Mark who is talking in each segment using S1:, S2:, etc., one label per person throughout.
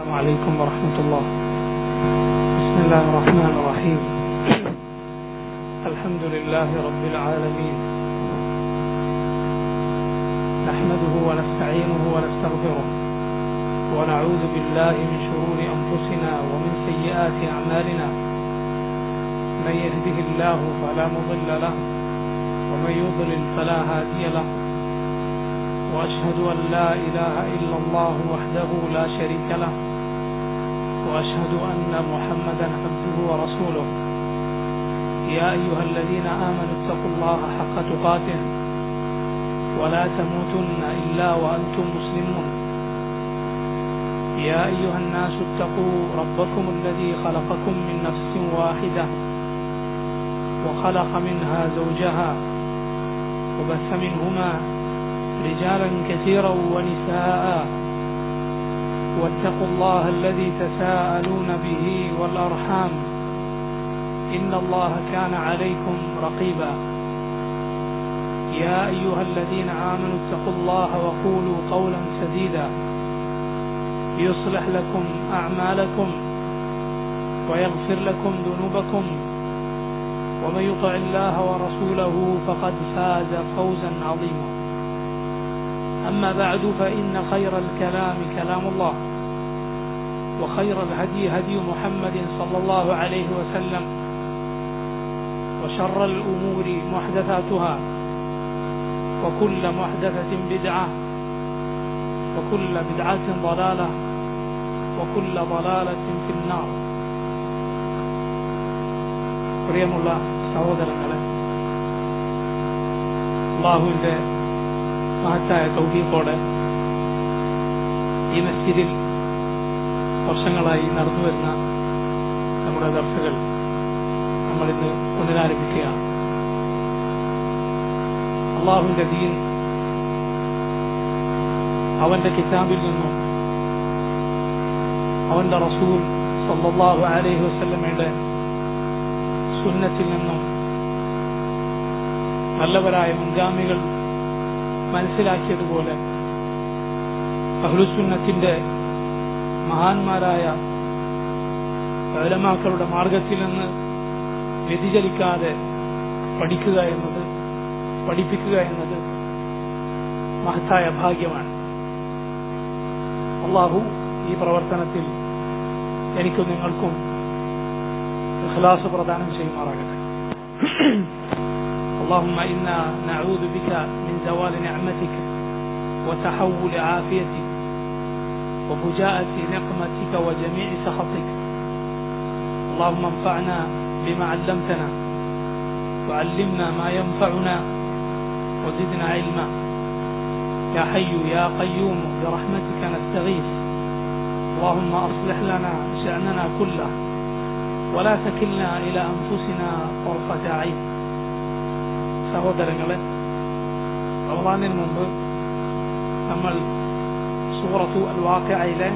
S1: عليكم ورحمة الله بسم الله الرحمن الرحيم الحمد لله رب العالمين نحمده ونستعينه ونستغفره ونعوذ بالله من شرور أنفسنا ومن سيئات أعمالنا من يهده الله فلا مضل له ومن يضلل فلا هادي له وأشهد أن لا إله إلا الله وحده لا شريك له وأشهد أن محمدا عبده ورسوله يا أيها الذين آمنوا اتقوا الله حق تقاته ولا تموتن إلا وأنتم مسلمون يا أيها الناس اتقوا ربكم الذي خلقكم من نفس واحدة وخلق منها زوجها وبث منهما رجالا كثيرا ونساء واتقوا الله الذي تساءلون به والأرحام إن الله كان عليكم رقيبا يا أيها الذين آمنوا اتقوا الله وقولوا قولا سديدا يصلح لكم أعمالكم ويغفر لكم ذنوبكم ومن يطع الله ورسوله فقد فاز فوزا عظيما أما بعد فإن خير الكلام كلام الله وخير الهدي هدي محمد صلى الله عليه وسلم وشر الأمور محدثاتها وكل محدثة بدعة وكل بدعة ضلالة وكل ضلالة في النار പ്രിയമുള്ള സഹോദരങ്ങളെ അള്ളാഹുവിന്റെ മഹത്തായ തൗഹീഖോടെ ഈ മസ്ജിദിൽ വർഷങ്ങളായി നടന്നു വരുന്ന നമ്മുടെ ദർശകൾ നമ്മൾ ഇന്ന് പുനരാരംഭിക്കുകയാണ് അള്ളാഹുവിന്റെ ദീൻ അവന്റെ കിതാബിൽ നിന്നും അവന്റെ റസൂൽ സല്ലല്ലാഹു അലൈഹി വസല്ലമയുടെ സുന്നത്തിൽ നിന്നും നല്ലവരായ മുൻഗാമികൾ മനസ്സിലാക്കിയതുപോലെ അഹ്ലുസുന്നത്തിന്റെ മഹാന്മാരായ പൗരമാക്കളുടെ മാർഗത്തിൽ നിന്ന് വ്യതിചലിക്കാതെ പഠിക്കുക എന്നത് പഠിപ്പിക്കുക എന്നത് മഹത്തായ ഭാഗ്യമാണ് അള്ളാഹു ഈ പ്രവർത്തനത്തിൽ എനിക്കും നിങ്ങൾക്കും ഇഖ്ലാസ് പ്രദാനം ചെയ്യുമാറാകട്ടെ اللهم إنا نعوذ بك من زوال نعمتك وتحول عافيتك وفجاءة نقمتك وجميع سخطك اللهم انفعنا بما علمتنا وعلمنا ما ينفعنا وزدنا علما يا حي يا قيوم برحمتك نستغيث اللهم أصلح لنا شأننا كله ولا تكلنا إلى أنفسنا طرفة عين സഹോദരങ്ങളെ റമദാനിന് മുമ്പ് നമ്മൾ സൂറത്തു അൽ വാക്കയിലെ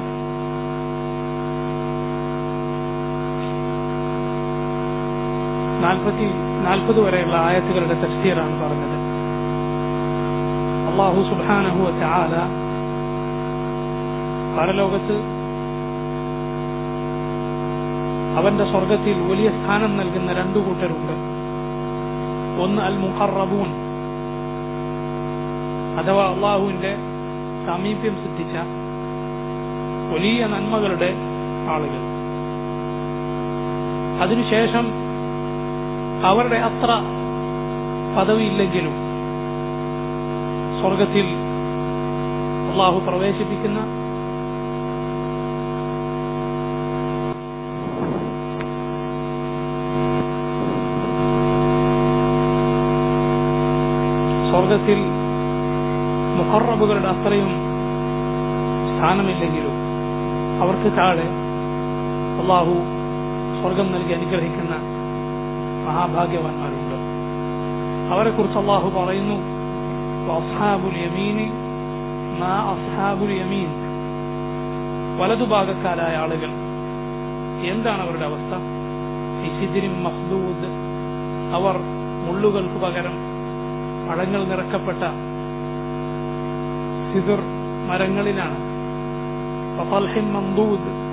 S1: നാൽപ്പത്തി നാൽപ്പത് വരെയുള്ള ആയത്തുകളുടെ തഫ്സീറാണ് പറഞ്ഞത് അള്ളാഹു സുബാനഹു ചാല പരലോകത്ത് അവന്റെ സ്വർഗത്തിൽ വലിയ സ്ഥാനം നൽകുന്ന രണ്ടു കൂട്ടരുണ്ട് ഒന്ന് അൽ മുഖറബൂൻ അഥവാ അള്ളാഹുവിന്റെ സാമീപ്യം സിദ്ധിച്ച വലിയ നന്മകളുടെ ആളുകൾ അതിനുശേഷം അവരുടെ അത്ര പദവിയില്ലെങ്കിലും സ്വർഗത്തിൽ അള്ളാഹു പ്രവേശിപ്പിക്കുന്ന സ്വർഗത്തിൽ മുഹറബുകളുടെ അത്രയും സ്ഥാനമില്ലെങ്കിലും അവർക്ക് താഴെ അള്ളാഹു സ്വർഗം നൽകി അനുഗ്രഹിക്കുന്ന മഹാഭാഗ്യവാന്മാരുണ്ട് അവരെ കുറിച്ച് അള്ളാഹു പറയുന്നു അസ്ഹാബുൽ യമീനി മാ അസ്ഹാബുൽ യമീൻ വലതുഭാഗക്കാരായ ആളുകൾ എന്താണ് അവരുടെ അവസ്ഥ ഇസിദിനും മഹ്ദൂദ് അവർ മുള്ളുകൾക്ക് പകരം പഴങ്ങൾ നിറക്കപ്പെട്ട സിദർ മരങ്ങളിലാണ് വഫൽഹിൻ മംദൂദ്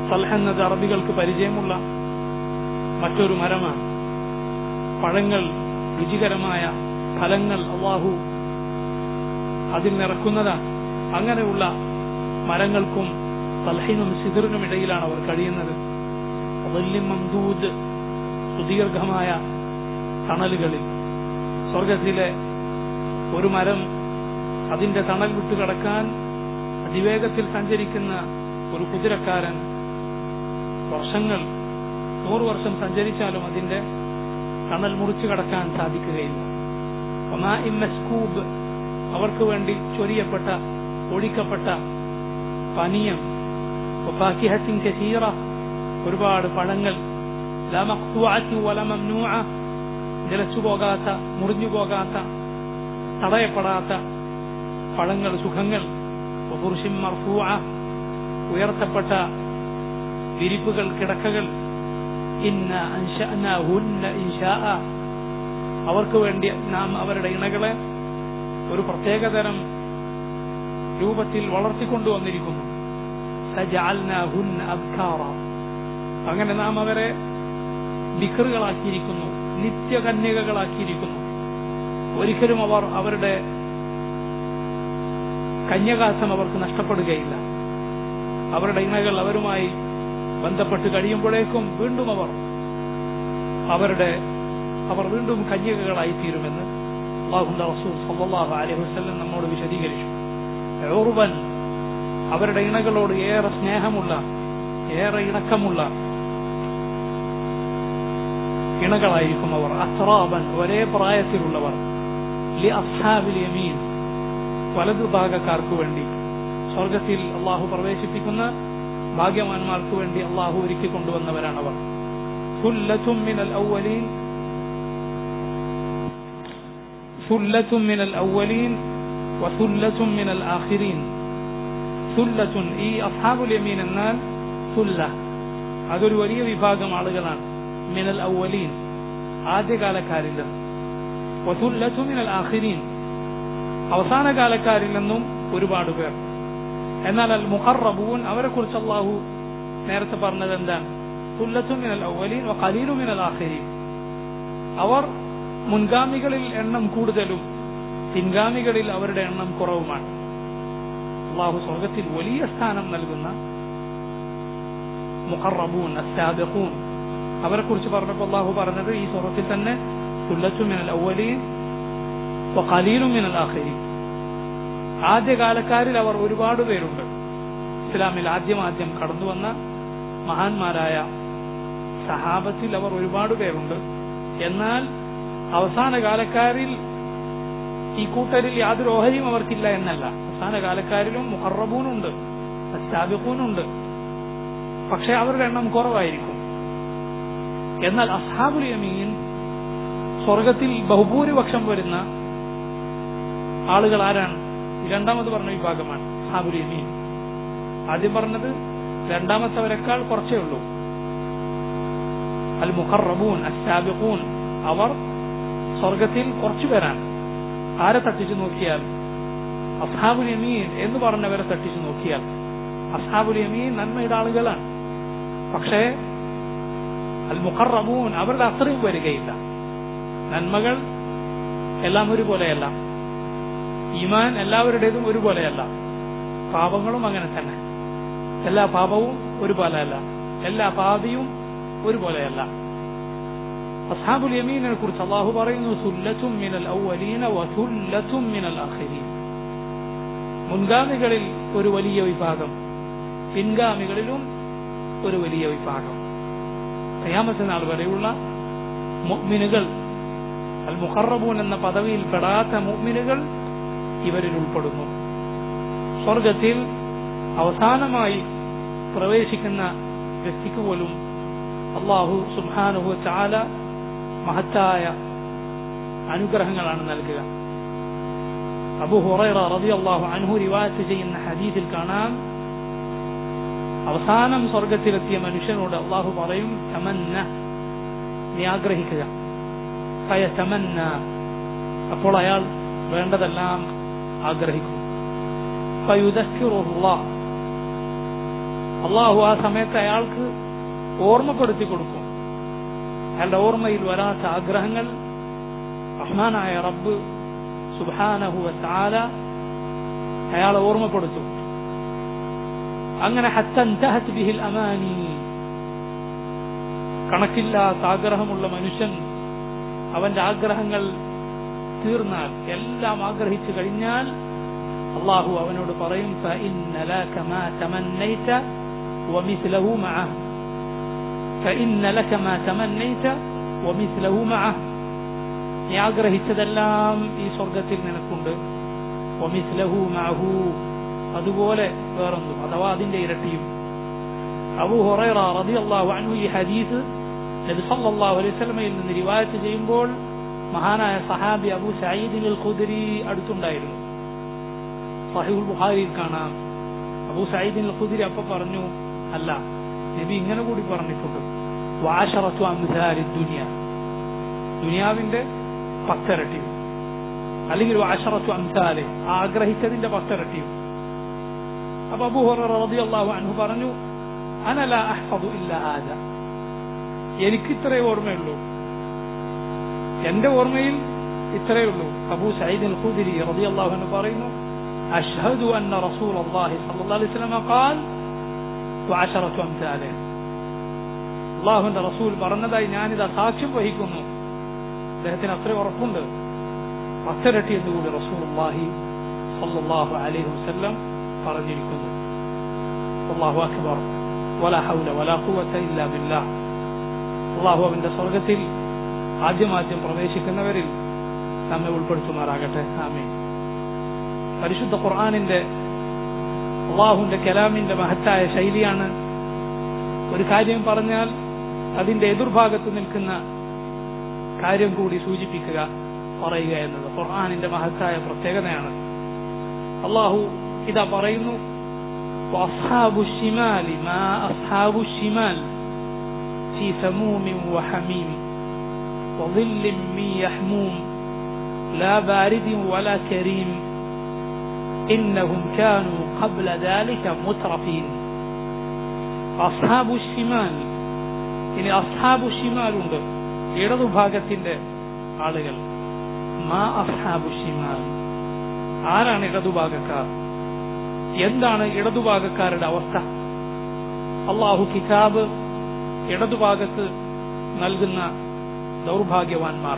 S1: സൽഹ എന്നത് അറബികൾക്ക് പരിചയമുള്ള മറ്റൊരു മരമാണ് പഴങ്ങൾ രുചികരമായ ഫലങ്ങൾ അള്ളാഹു അതിൽ നിറക്കുന്നതാണ് അങ്ങനെയുള്ള മരങ്ങൾക്കും സൽഹിനും സിദിറിനും ഇടയിലാണ് അവർ കഴിയുന്നത് വല്യം മംദൂദ് സുദീർഘമായ തണലുകളിൽ സ്വർഗത്തിലെ ഒരു മരം അതിന്റെ തണൽ വിട്ടു കടക്കാൻ അതിവേഗത്തിൽ സഞ്ചരിക്കുന്ന ഒരു കുതിരക്കാരൻ വർഷങ്ങൾ നൂറ് വർഷം സഞ്ചരിച്ചാലും അതിന്റെ തണൽ മുറിച്ചു കടക്കാൻ സാധിക്കുകയില്ല മസ്കൂബ് അവർക്ക് വേണ്ടി ചൊരിയപ്പെട്ട ഒഴിക്കപ്പെട്ട പാനീയം ഫാക്കിഹത്തിൻ കസീറ ഒരുപാട് പഴങ്ങൾ ലാ മഖ്തുഅത്തി വല മംനൂഅ നിലച്ചു പോകാത്ത മുറിഞ്ഞു പോകാത്ത തടയപ്പെടാത്ത പഴങ്ങൾ സുഖങ്ങൾ വഫുർഷിൻ മർഫൂഅ ഉയർത്തപ്പെട്ട വിരിപ്പുകൾ കിടക്കകൾ ഇന്ന അൻശഅനാഹുന്ന ഇൻശാഅ അവർക്ക് വേണ്ടി നാം അവരുടെ ഇണകളെ ഒരു പ്രത്യേകതരം രൂപത്തിൽ വളർത്തിക്കൊണ്ടുവന്നിരിക്കുന്നു സജഅൽനാഹുന്ന അബ്കാറ അങ്ങനെ നാം അവരെ വിക്റുകളാക്കിയിരിക്കുന്നു നിത്യകന്യകകളാക്കിയിരിക്കുന്നു ഒരിക്കലും അവർ അവരുടെ കന്യകാസം അവർക്ക് നഷ്ടപ്പെടുകയില്ല അവരുടെ ഇണകൾ അവരുമായി ബന്ധപ്പെട്ട് കഴിയുമ്പോഴേക്കും വീണ്ടും അവർ അവരുടെ അവർ വീണ്ടും കന്യകകളായി തീരുമെന്ന് അള്ളാഹുന്റെ റസൂൽ സല്ലല്ലാഹു അലൈഹി വസല്ലം നമ്മോട് വിശദീകരിച്ചു ഉർവൻ അവരുടെ ഇണകളോട് ഏറെ സ്നേഹമുള്ള ഏറെ ഇണക്കമുള്ള ഇണകളായിരിക്കും അവർ അസ്രാബൻ ഒരേ പ്രായത്തിലുള്ളവർ ലി അസ്ഹാബിൽ യമീൻ വലതുഭാഗക്കാർക്ക് വേണ്ടി സ്വർഗത്തിൽ അള്ളാഹു പ്രവേശിപ്പിക്കുന്ന ഭാഗ്യവാന്മാർക്ക് വേണ്ടി അള്ളാഹു ഒരുക്കി കൊണ്ടുവന്നവരാണവർ സുല്ലത്തും മിനൽ ഔവലീൻ സുല്ലത്തും മിനൽ ഔവലീൻ വസുല്ലത്തും മിനൽ ആഖിരീൻ സുല്ലത്തുൻ ഈ അസ്ഹാബുൽ യമീൻ എന്നാൽ സുല്ല അതൊരു വലിയ വിഭാഗം ആളുകളാണ് മിനൽ ഔവലീൻ ആദ്യകാലക്കാരിൽ നിന്ന് വസുല്ലത്തു മിനൽ ആഖിരീൻ അവസാന കാലക്കാരിൽ നിന്നും ഒരുപാട് പേർ എന്നാൽ അൽ മുഖറബൂൻ അവരെ കുറിച്ച് അള്ളാഹു നേരത്തെ പറഞ്ഞത് എന്താണ് സുല്ലത്തു മിനൽ ഔവലീൻ ഖലീലു മിനൽ ആഖിരീൻ അവർ മുൻഗാമികളിൽ എണ്ണം കൂടുതലും പിൻഗാമികളിൽ അവരുടെ എണ്ണം കുറവുമാണ് അള്ളാഹു സ്വർഗത്തിൽ വലിയ സ്ഥാനം നൽകുന്ന മുഖറബൂൻ അസ്താബഖൂൻ അവരെ കുറിച്ച് പറഞ്ഞപ്പോൾ അള്ളാഹു പറഞ്ഞത് ഈ സ്വർഗത്തിൽ തന്നെ സുല്ലത്തു മിനൽ ഔവലീൻ ഖലീലു മിനൽ ആഖിരീൻ ആദ്യകാലക്കാരിൽ അവർ ഒരുപാട് പേരുണ്ട് ഇസ്ലാമിൽ ആദ്യം ആദ്യം കടന്നു വന്ന മഹാന്മാരായ സഹാബത്തിൽ അവർ ഒരുപാട് പേരുണ്ട് എന്നാൽ അവസാന കാലക്കാരിൽ ഈ കൂട്ടരിൽ യാതൊരു ഓഹരിയും അവർക്കില്ല എന്നല്ല അവസാന കാലക്കാരിലും മുഹറബൂനുണ്ട് അസ്താബിഖൂനുണ്ട് പക്ഷെ അവരുടെ എണ്ണം കുറവായിരിക്കും എന്നാൽ അസ്ഹാബുൽ യമീൻ സ്വർഗത്തിൽ ബഹുഭൂരിപക്ഷം വരുന്ന ആളുകൾ ആരാണ് രണ്ടാമത് പറഞ്ഞ വിഭാഗമാണ് അസ്ഹാബുൽ യമീൻ ആദ്യം പറഞ്ഞത് രണ്ടാമത്തവരെക്കാൾ കുറച്ചേ ഉള്ളൂ അൽ മുഖറബൂൻ അസ്താബിഖൂൻ അവർ സ്വർഗത്തിൽ കുറച്ചു പേരാണ് ആരെ തട്ടിച്ചു നോക്കിയാൽ അസ്ഹാബുൽ യമീൻ എന്ന് പറഞ്ഞവരെ തട്ടിച്ചു നോക്കിയാൽ അസ്ഹാബുൽ യമീൻ നന്മയുടെ ആളുകളാണ് പക്ഷേ അൽ മുഖറബൂൻ അവരുടെ അത്രയും വരികയില്ല നന്മകൾ എല്ലാം ഒരുപോലെയല്ല ഈമാൻ എല്ലാവരുടേതും ഒരുപോലെയല്ല പാപങ്ങളും അങ്ങനെ തന്നെ എല്ലാ പാപവും ഒരുപോലെയല്ല എല്ലാ പാപിയും ഒരുപോലെയല്ല അസ്ഹാബുൽ യമീനെ കുറിച്ച് അള്ളാഹു പറയുന്നു സുല്ലത്തും മിനൽ ഔവലീന വസുല്ലത്തും മിനൽ ആഖിരീൻ മുൻഗാമികളിൽ ഒരു വലിയ വിഭാഗം പിൻഗാമികളിലും ഒരു വലിയ വിഭാഗം ഖിയാമത്ത് നാൾ വരെയുള്ള മുഅ്മിനുകൾ അൽ മുഖറബൂൻ എന്ന പദവിയിൽ പെടാത്ത മുഅ്മിനുകൾ ഇവരിൽ ഉൾപ്പെടുന്നു സ്വർഗത്തിൽ അവസാനമായി പ്രവേശിക്കുന്ന വ്യക്തിക്ക് പോലും അള്ളാഹു സുബാനുഹു ചാല മഹത്തായ അനുഗ്രഹങ്ങളാണ് നൽകുക അബു ഹുറൈറ റബി അള്ളാഹു അൻഹു റിവായത്ത് ചെയ്യുന്ന ഹദീസിൽ കാണാം അവസാനം സ്വർഗത്തിലെത്തിയ മനുഷ്യനോട് അള്ളാഹു പറയും തമന്ന നീ ആഗ്രഹിക്കുക തമന്ന അപ്പോൾ അയാൾ വേണ്ടതെല്ലാം ആഗ്രഹിക്കും അള്ളാഹു ആ സമയത്ത് അയാൾക്ക് ഓർമ്മപ്പെടുത്തി കൊടുക്കും അയാളുടെ ഓർമ്മയിൽ വരാത്ത ആഗ്രഹങ്ങൾ റഹ്മാനായ റബ്ബ് സുബാനഹുവ താല അയാളെ ഓർമ്മപ്പെടുത്തും അങ്ങനെ ഹത്തൻതഹത് ബിഹിൽ അമാനി കണക്കില്ലാത്ത ആഗ്രഹമുള്ള മനുഷ്യൻ അവന്റെ ആഗ്രഹങ്ങൾ തീർന്നാൽ എല്ലാം ആഗ്രഹിച്ചു കഴിഞ്ഞാൽ അള്ളാഹു അവനോട് പറയും فإن لك ما تمنيت ومثله معه فإن لك ما تمنيت ومثله معه നീ ആഗ്രഹിച്ചതെല്ലാം ഈ സ്വർഗത്തിൽ നിനക്കുണ്ട് വമിസ്ലഹു മഅഹു അതുപോലെ വേറൊന്നും അഥവാ അതിന്റെ ഇരട്ടിയും അബൂ ഹുറൈറ റളിയല്ലാഹു അൻഹു ഈ ഹദീസ് നബി സല്ലല്ലാഹു അലൈഹി വസല്ലമയിൽ നിന്ന് റിവായത്ത് ചെയ്യുമ്പോൾ മഹാനായ സഹാബി അബൂ സഈദ് അൽ ഖുദരി അടുത്തുണ്ടായിരുന്നു സഹീഹുൽ ബുഖാരിയിൽ കാണാം അബൂ സഈദ് അൽ ഖുദരി അപ്പൊ പറഞ്ഞു അല്ല നബി ഇങ്ങനെ കൂടി പറഞ്ഞിട്ടുണ്ട് വാശറത്തു അംസാലി ദുനിയ ദുനിയാവിന്റെ പത്തരട്ടിയും അല്ലെങ്കിൽ വാശറത്തു അംസാലെ ആഗ്രഹിച്ചതിന്റെ പത്തരട്ടിയും അപ്പൊ അബൂ ഹുറൈറ റളിയല്ലാഹു അൻഹു പറഞ്ഞു അനല അഹ്ഫദു ഇല്ല ആദ എനിക്ക് ഇത്രേ ഓർമ്മയുള്ളൂ എന്റെ ഓർമ്മയിൽ ഇത്രയേ ഉള്ളൂ അബൂ സയ്യിദ് അൽ ഖുദരി റളിയല്ലാഹു അൻഹു പറയുന്നു അഷ്ഹദു അന്ന റസൂലല്ലാഹി സ്വല്ലല്ലാഹു അലൈഹി വസല്ലം ഖാൽ വഅശറതു അംസാലെ അള്ളാഹുവിന്റെ റസൂൽ പറഞ്ഞതായി ഞാനിത് സാക്ഷ്യം വഹിക്കുന്നു അദ്ദേഹത്തിന് അത്ര ഉറപ്പുണ്ട് പത്തരട്ടി എന്നുകൂടി റസൂലുള്ളാഹി സ്വല്ലല്ലാഹു അലൈഹി വസല്ലം പറഞ്ഞിരിക്കുന്നു അല്ലാഹു അക്ബർ വലാ ഹൗല വലാ ഖുവത ഇല്ലാ ബില്ലാഹ് അള്ളാഹു അവന്റെ സ്വർഗത്തിൽ ആദ്യമാദ്യം പ്രവേശിക്കുന്നവരിൽ നമ്മെ ഉൾപ്പെടുത്തുമാറാകട്ടെ ആമേ പരിശുദ്ധ ഖുർആാനിന്റെ അള്ളാഹുവിന്റെ കലാമിന്റെ മഹത്തായ ശൈലിയാണ് ഒരു കാര്യം പറഞ്ഞാൽ അതിന്റെ എതിർഭാഗത്ത് നിൽക്കുന്ന കാര്യം കൂടി സൂചിപ്പിക്കുക പറയുക എന്നത് ഖുർആാനിന്റെ മഹത്തായ പ്രത്യേകതയാണ് അള്ളാഹു ഇതാ പറയുന്നു وأصحاب الشمال ما أصحاب الشمال في سموم وحميم وظل من يحموم لا بارد ولا كريم إنهم كانوا قبل ذلك مترفين أصحاب الشمال ഇനി അസ്ഹാബു ഷിമാലുണ്ട് ഇടതുഭാഗത്തിന്റെ ആളുകൾ മാ അസ്ഹാബു ഷിമാൽ ആരാണ് ഇടതുഭാഗക്കാർ എന്താണ് ഇടതുഭാഗക്കാരുടെ അവസ്ഥ അള്ളാഹു കിതാബ് ഇടതുഭാഗത്ത് നൽകുന്ന ദൗർഭാഗ്യവാന്മാർ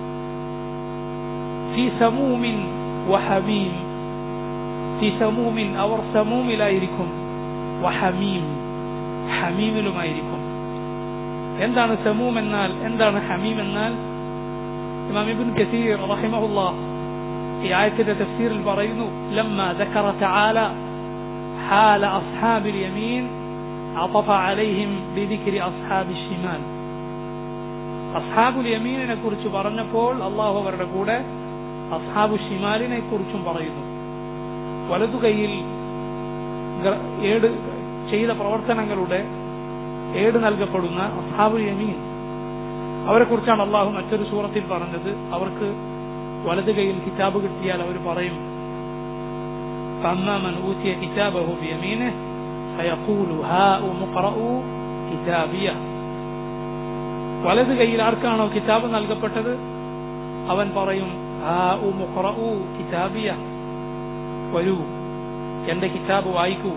S1: ഫി സമൂമിൻ വഹമീം ഫി സമൂമിൻ അവർ സമൂമിലായിരിക്കും വഹമീം ഹമീമിലുമായിരിക്കും എന്താണ് സമൂം എന്നാൽ എന്താണ് ഹമീം എന്നാൽ ഇമാം ഇബ്നു കസീർ റഹിമഹുല്ലാഹ് ഈ ആയത്തിന്റെ തഫ്സീറിൽ പറയുന്നു ലമ്മ ذكر تعالى حال أصحاب اليمين عطف عليهم بذكر أصحاب الشمال അസ്ഹാബുൽ യമീനിനെ കുറിച്ച് പറഞ്ഞപ്പോൾ അള്ളാഹു അവരുടെ കൂടെ അസ്ഹാബു ഷിമാലിനെ കുറിച്ചും പറയുന്നു വലതു കൈയിൽ ഏട് ചെയ്ത പ്രവർത്തനങ്ങളുടെ ഏട് നൽകപ്പെടുന്ന അസ്ഹാബുൽ യമീൻ അവരെ കുറിച്ചാണ് അള്ളാഹു മറ്റൊരു സൂറത്തിൽ പറഞ്ഞത് അവർക്ക് വലത് കൈയിൽ കിതാബ് കിട്ടിയാൽ അവർ പറയും فأما من أوتي كتابه بيمينه فيقول هاؤم اقرءوا كتابيه വലത് കൈയിൽ ആർക്കാണോ കിതാബ് നൽകപ്പെട്ടത് അവൻ പറയും ഹാഉം ഉഖ്റഉ കിതാബിയ വരൂ എന്റെ കിതാബ് വായിക്കൂ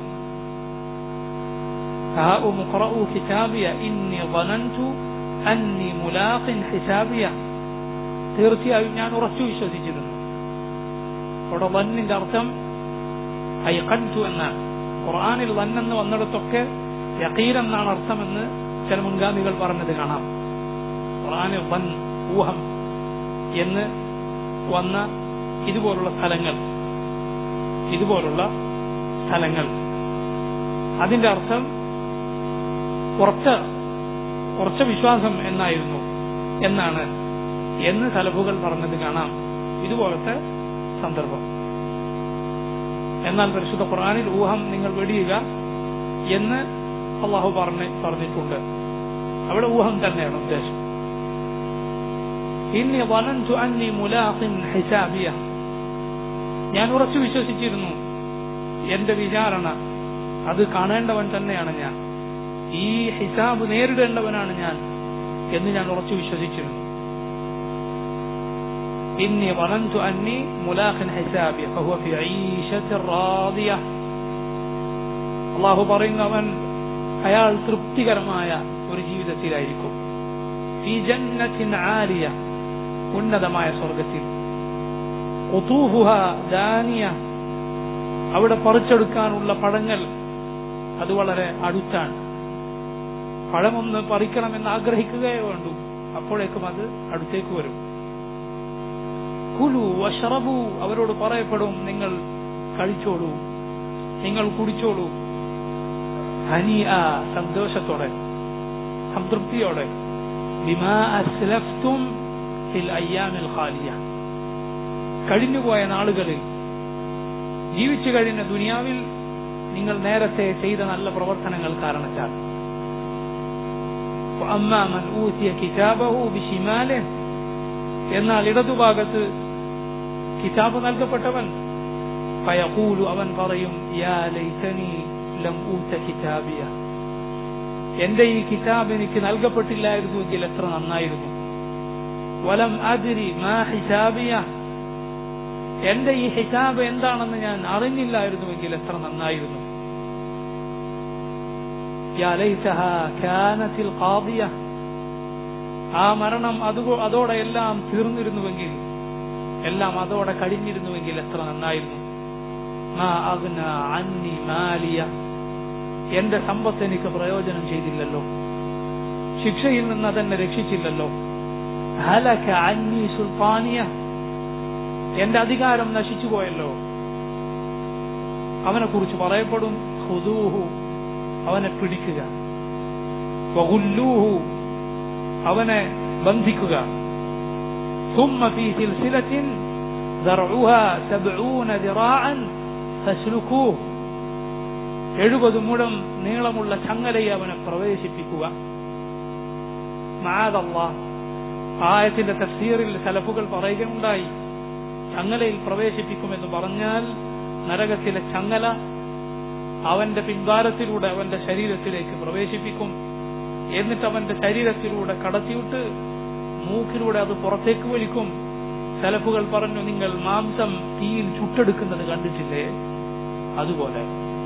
S1: ഹാഉം ഉഖ്റഉ കിതാബിയ ഇന്നി ظننت അന്നി മുലാഖിൻ ഹിസാബിയ തീർച്ചയായും ഞാൻ ഉറച്ചു വിശ്വസിച്ചിരുന്നു അവിടെ വന്നിന്റെ അർത്ഥം ഐഖൻതു എന്നാണ് ഖുർആാനിൽ വന്നെന്ന് വന്നിടത്തൊക്കെ യഖീർ എന്നാണ് അർത്ഥമെന്ന് ചില മുൻഗാമികൾ പറഞ്ഞത് കാണാം ഖുർആാനിൽ വൻ ഊഹം എന്ന് വന്ന ഇതുപോലുള്ള സ്ഥലങ്ങൾ ഇതുപോലുള്ള സ്ഥലങ്ങൾ അതിന്റെ അർത്ഥം ഉറച്ച ഉറച്ച വിശ്വാസം എന്നായിരുന്നു എന്നാണ് എന്ന് സലഫുകൾ പറഞ്ഞത് കാണാം ഇതുപോലത്തെ സന്ദർഭം എന്നാൽ പരിശുദ്ധ ഖുർആാനിൽ ഊഹം നിങ്ങൾ വെടിയുക എന്ന് അള്ളാഹു പറഞ്ഞ് പറഞ്ഞിട്ടുണ്ട് അവിടെ ഊഹം തന്നെയാണ് ഉദ്ദേശം ഇന്നി വനന്തു അന്നി മുലാഖിൻ ഹിസാബിയ ഞാൻ ഉറച്ചു വിശ്വസിച്ചിരുന്നു എന്റെ വിചാരണ അത് കാണേണ്ടവൻ തന്നെയാണ് ഞാൻ ഈ ഹിസാബ് നേരിടേണ്ടവനാണ് ഞാൻ എന്ന് ഞാൻ ഉറച്ചു വിശ്വസിച്ചിരുന്നു ഇന്നി വനന്തു അന്നി മുലാഖൻ ഹിസാബി ഫഹുവ ഫി ഈശത്തിർ റാദിയ അള്ളാഹു പറയുന്നു അവൻ അയാൾ തൃപ്തികരമായ ഒരു ജീവിതത്തിലായിരിക്കും ഫി ജന്നത്തിൻ ആലിയ ഉന്നതമായ സ്വർഗത്തിൽ ഖുതൂഫുഹ ദാനിയ അവിടെ പറിച്ചെടുക്കാനുള്ള പഴങ്ങൾ അത് വളരെ അടുത്താണ് പഴമൊന്ന് പറിക്കണമെന്ന് ആഗ്രഹിക്കുകയേ വേണ്ടൂ അപ്പോഴേക്കും അത് അടുത്തേക്ക് വരും കുലു വഷറബു അവരോട് പറയപ്പെടും നിങ്ങൾ കഴിച്ചോളൂ നിങ്ങൾ കുടിച്ചോളൂ ഹനിയ സന്തോഷത്തോടെ സംതൃപ്തിയോടെ ബിമാ അസ്ലഫ്തും ഫിൽ അയ്യാമിൽ ഖാലിയ കഴിഞ്ഞുപോയ നാളുകളിൽ ജീവിച്ചു കഴിഞ്ഞ ദുനിയാവിൽ നിങ്ങൾ നേരത്തെ ചെയ്ത നല്ല പ്രവർത്തനങ്ങൾ കാരണത്താൽ وأما من أوتي كتابه بشماله എന്നാൽ ഇടതുഭാഗത്ത് കിതാബ് നൽകപ്പെട്ടവൻ ഫയഖൂലു അവൻ പറയും യാ ലൈതനി ലം ഊത കിതാബിയ എന്റെ ഈ കിതാബ് എനിക്ക് നൽകപ്പെട്ടില്ലായിരുന്നുവെങ്കിൽ എത്ര നന്നായിരുന്നു വലം അദ്രി മാ ഹിസാബിയ എന്റെ ഈ ഹിസാബ് എന്താണെന്ന് ഞാൻ അറിഞ്ഞില്ലായിരുന്നുവെങ്കിൽ എത്ര നന്നായിരുന്നു യാ ലൈതഹാ കാനത്തിൽ ഖാദിയ ആ മരണം അതുകൊ അതോടെ എല്ലാം തീർന്നിരുന്നുവെങ്കിൽ എല്ലാം അതോടെ കഴിഞ്ഞിരുന്നുവെങ്കിൽ എത്ര നന്നായിരുന്നു മാ അഗ്ന അന്നി മാലിയ എന്റെ സമ്പത്ത് എനിക്ക് പ്രയോജനം ചെയ്തില്ലല്ലോ ശിക്ഷയിൽ നിന്ന് അതെന്നെ രക്ഷിച്ചില്ലല്ലോ ഹലക അന്നി സുൽത്താനിയ എന്റെ അധികാരം നശിച്ചുപോയല്ലോ അവനെ കുറിച്ച് പറയപ്പെടും ഹുദൂഹു അവനെ പിടിക്കുക വഗുല്ലൂഹു അവനെ ബന്ധിക്കുക ثم في سلسلة ذرعها سبعون ذراعا فاسلكوه എഴുപത് മുഴം നീളമുള്ള ചങ്ങലയെ അവനെ പ്രവേശിപ്പിക്കുക മാതല്ല ആയത്തിന്റെ തഫ്സീറിൽ സലഫുകൾ പറയുകയുണ്ടായി ചങ്ങലയിൽ പ്രവേശിപ്പിക്കുമെന്ന് പറഞ്ഞാൽ നരകത്തിലെ ചങ്ങല അവന്റെ പിൻവാരത്തിലൂടെ അവന്റെ ശരീരത്തിലേക്ക് പ്രവേശിപ്പിക്കും എന്നിട്ട് അവന്റെ ശരീരത്തിലൂടെ കടത്തിവിട്ട് മൂക്കിലൂടെ അത് പുറത്തേക്ക് വലിക്കും സലഫുകൾ പറഞ്ഞു നിങ്ങൾ മാംസം തീയിൽ ചുട്ടെടുക്കുന്നത് കണ്ടിട്ടില്ലേ അതുപോലെ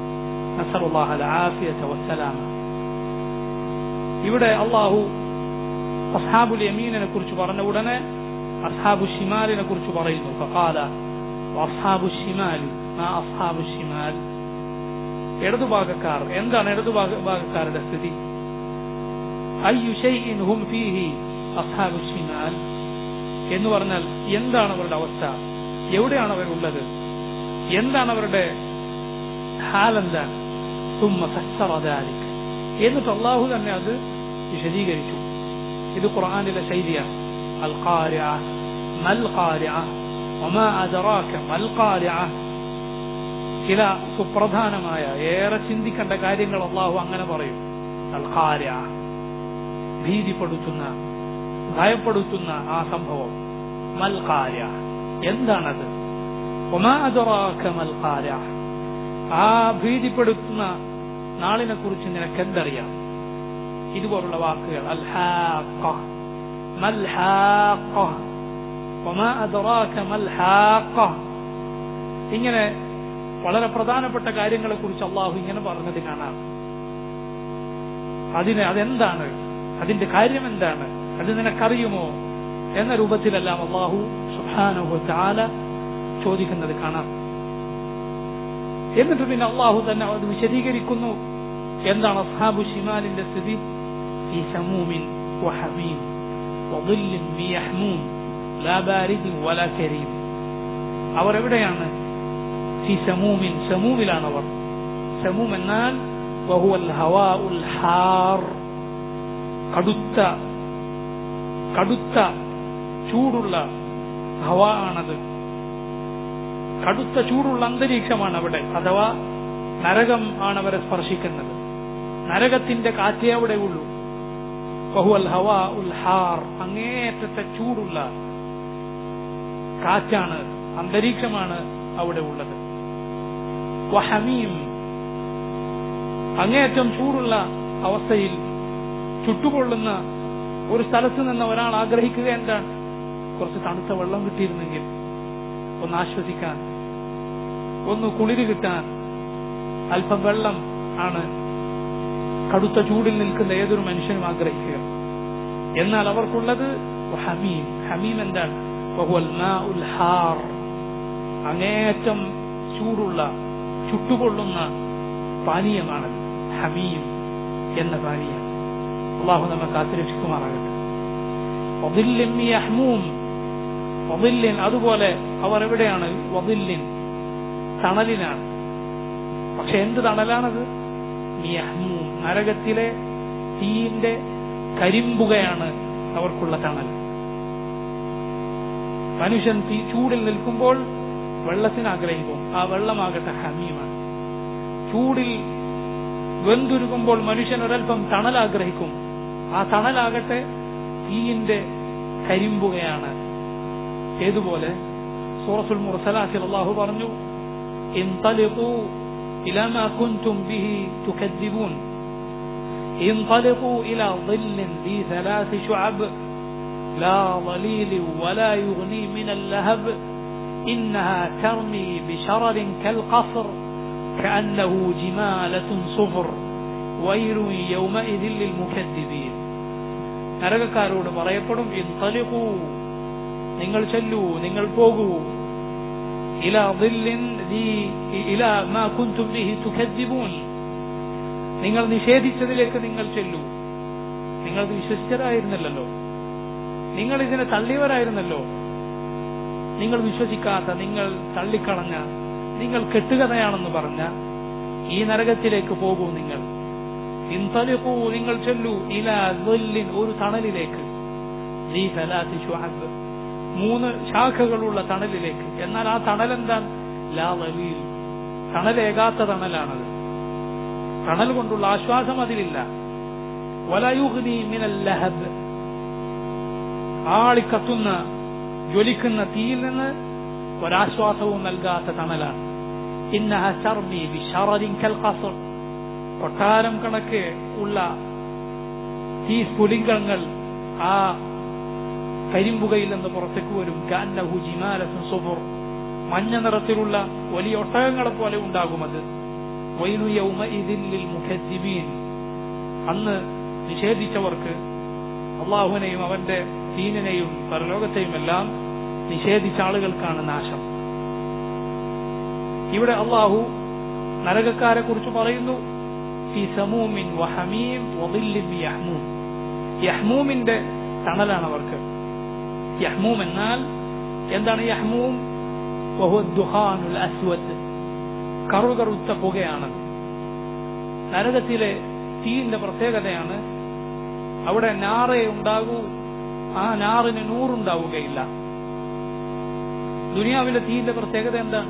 S1: ഇവിടെ അള്ളാഹു അസ്ഹാബുൽ യമീനിനെ കുറിച്ച് പറഞ്ഞ ഉടനെ അസ്ഹാബു ഷിമാലിനെ കുറിച്ച് പറയുന്നു ഫഖാല അസ്ഹാബു ഷിമാലി മാ അസ്ഹാബു ഷിമാൽ ഇടതുഭാഗക്കാർ എന്താണ് ഇടതുഭാഗക്കാരുടെ സ്ഥിതി അയ്യു ഷൈഇൻ ഹും ഫീഹി അസ്ഹാബു ഷിമാൽ എന്ന് പറഞ്ഞാൽ എന്താണ് അവരുടെ അവസ്ഥ എവിടെയാണ് അവരുള്ളത് എന്താണ് അവരുടെ ഹാലെന്താണ് തുമ്മ ഫസ്സറദാലിക് എന്നിട്ട് അള്ളാഹു തന്നെ അത് വിശദീകരിച്ചു ഇത് ഖുർആനിലെ ശൈലിയാണ് അൽ ഖാരിഅ മൽ ഖാരിഅ വമാ അദറാക മൽ ഖാരിഅ ചില സുപ്രധാനമായ ഏറെ ചിന്തിക്കേണ്ട കാര്യങ്ങൾ അള്ളാഹു അങ്ങനെ പറയും അൽ ഖാരിഅ ഭീതിപ്പെടുത്തുന്ന ഭയപ്പെടുത്തുന്ന ആ സംഭവം മൽ ഖാരിഅ എന്താണത് വമാ അദറാക മൽ ഖാരിഅ ആ ഭീതിപ്പെടുത്തുന്ന നാളിനെ കുറിച്ച് നിനക്ക് എന്തറിയാം ഇതുപോലുള്ള വാക്കുകൾ അൽഹാഖ മൽഹാഖ വമാ അദ്റാക മൽഹാഖ ഇങ്ങനെ വളരെ പ്രധാനപ്പെട്ട കാര്യങ്ങളെ കുറിച്ച് അള്ളാഹു ഇങ്ങനെ പറഞ്ഞത് കാണാം അതിന് അതെന്താണ് അതിന്റെ കാര്യം എന്താണ് അത് നിനക്കറിയുമോ എന്ന രൂപത്തിലെല്ലാം അള്ളാഹു സുഹാനുഹു ചാല ചോദിക്കുന്നത് കാണാം എന്നിട്ട് പിന്നെ അള്ളാഹു തന്നെ അത് വിശദീകരിക്കുന്നു എന്താണ് അസ്ഹാബു ഷിമാലിന്റെ സ്ഥിതി ഈ സമൂമിൻ വഹമീം وظل من يحموم لا بارد ولا كريم അവർ എവിടെയാണ് ഫി സമൂമിൻ സമൂമിലാണ് അവർ സമൂം എന്നാൽ وهو الهواء الحار കടുത്ത കടുത്ത ചൂടുള്ള ഹവ ആണത് കടുത്ത ചൂടുള്ള അന്തരീക്ഷമാണ് അവിടെ അഥവാ നരകം ആണ് അവരെ സ്പർശിക്കുന്നത് നരകത്തിന്റെ കാറ്റേ അവിടെ ഉള്ളൂ ബഹുവൽ ഹവ ഉൽ ഹാർ അങ്ങേയറ്റത്തെ ചൂടുള്ള കാറ്റാണ് അന്തരീക്ഷമാണ് അവിടെ ഉള്ളത് വഹമീം അങ്ങേയറ്റം ചൂടുള്ള അവസ്ഥയിൽ ചുട്ടുകൊള്ളുന്ന ഒരു സ്ഥലത്ത് നിന്ന് ഒരാൾ ആഗ്രഹിക്കുക എന്താണ് കുറച്ച് തണുത്ത വെള്ളം കിട്ടിയിരുന്നെങ്കിൽ ഒന്ന് ആശ്വസിക്കാൻ ഒന്ന് കുളിര് കിട്ടാൻ അല്പം വെള്ളം ആണ് കടുത്ത ചൂടിൽ നിൽക്കുന്ന ഏതൊരു മനുഷ്യനും ആഗ്രഹിക്കുക എന്നാൽ അവർക്കുള്ളത് ഹമീം ഹമീം എന്താണ് വഹുവൽ മാഉൽ ഹാർ അങ്ങേയറ്റം ചൂടുള്ള ചുട്ടുകൊള്ളുന്ന പാനീയമാണത് ഹമീം എന്ന പാനീയം അള്ളാഹു നമ്മെ കാത്തുരക്ഷിക്കുമാറാകട്ടെ വദില്ലിൻ യഹ്മൂം വദില്ലിൻ അതുപോലെ അവർ എവിടെയാണ് വദില്ലിൻ തണലിനാണ് പക്ഷെ എന്ത് തണലാണത് യഹ്മൂം നരകത്തിലെ തീയിന്റെ കരിമ്പുകയാണ് അവർക്കുള്ള തണൽ മനുഷ്യൻ തീ ചൂടിൽ നിൽക്കുമ്പോൾ വെള്ളത്തിന് ആഗ്രഹിക്കും ആ വെള്ളമാകട്ടെ ഹമീമാണ് ചൂടിൽ വെന്തുരുകുമ്പോൾ മനുഷ്യൻ ഒരൽപ്പം തണൽ ആഗ്രഹിക്കും ആ തണലാകട്ടെ തീയിന്റെ കരിമ്പുകയാണ് ഏതുപോലെ സൂറത്തുൽ മുർസലാത്തിൽ അള്ളാഹു പറഞ്ഞു انطلقوا إلى ما كنتم به تكذبون انطلقوا إلى ظل ذي ثلاث شعب لا ظليل ولا يغني من اللهب إنها ترمي بشرر كالقصر كأنه جمالة صفر ويل يومئذ للمكذبين നരകക്കാരോട് പറയപ്പെടും ഇൻതലിഖൂ നിങ്ങൾ ചെല്ലൂ നിങ്ങൾ പോകൂ ഇല ظില്ലിൻ ദി- ഇല മാ കുൻതും ബിഹി തുകദ്ദിബൂൻ നിങ്ങൾ നിഷേധിച്ചതിലേക്ക് നിങ്ങൾ ചെല്ലൂ നിങ്ങൾ ഇത് വിശ്വസിച്ചതായിരുന്നല്ലോ നിങ്ങൾ ഇതിനെ തള്ളിയവരായിരുന്നല്ലോ നിങ്ങൾ വിശ്വസിക്കാത്ത നിങ്ങൾ തള്ളിക്കളഞ്ഞ നിങ്ങൾ കെട്ടുകഥയാണെന്ന് പറഞ്ഞ ഈ നരകത്തിലേക്ക് പോകൂ നിങ്ങൾ ഇൻതലിഖൂ നിങ്ങൾ ചെല്ലൂ ഇല ظില്ലിൻ ഒരു തണലിലേക്ക് ദീ സലാത്തി ശുഅബ് മൂന്ന് ശാഖകളുള്ള തണലിലേക്ക് എന്നാൽ ആ തണൽ എന്താണ് ലാ വലീൽ തണലേകാത്ത തണലാണത് തണൽ കൊണ്ടുള്ള ആശ്വാസം അതിലില്ല വലയുഗ്നി മിനൽ ലഹബ് ആളിക്കത്തുന്ന ജ്വലിക്കുന്ന തീയിൽ നിന്ന് ഒരാശ്വാസവും നൽകാത്ത തണലാണ് ഇന്നഹ ചർമി ബിഷറരിൻ കൽ ഖസർ കൊട്ടാരം കണക്ക് ഉള്ള ഈ സ്ഫുലിംഗങ്ങൾ ആ കരിമ്പുകയിൽ നിന്ന് പുറത്തേക്ക് വരും കാന്നഹു ജിമാലത്തും സുബുർ മഞ്ഞ നിറത്തിലുള്ള വലിയ ഒട്ടകങ്ങളെ പോലെ ഉണ്ടാകും അത് വൈലു യൗമഇദിൻ ലിൽ മുഖദ്ദിബീൻ അന്ന് നിഷേധിച്ചവർക്ക് അള്ളാഹുവിനെയും അവന്റെ ദീനിനെയും പരലോകത്തെയും എല്ലാം നിഷേധിച്ച ആളുകൾക്കാണ് നാശം ഇവിടെ അള്ളാഹു നരകക്കാരെ കുറിച്ച് പറയുന്നു ഫി സമൂമിൻ വഹമീം വദില്ലിൻ യഹ്മൂം യഹ്മൂമിന്റെ തണലാണ് അവർക്ക് യഹ്മൂം എന്നാൽ എന്താണ് യഹ്മൂം വഹുവ ദുഹാനുൽ അസ്വദ് കറുകറുത്ത പുകയാണത് നരകത്തിലെ തീയിന്റെ പ്രത്യേകതയാണ് അവിടെ നാറേ ഉണ്ടാകൂ ആ നാറിന് നൂറുണ്ടാവുകയില്ല ദുനിയാവിലെ തീയിന്റെ പ്രത്യേകത എന്താണ്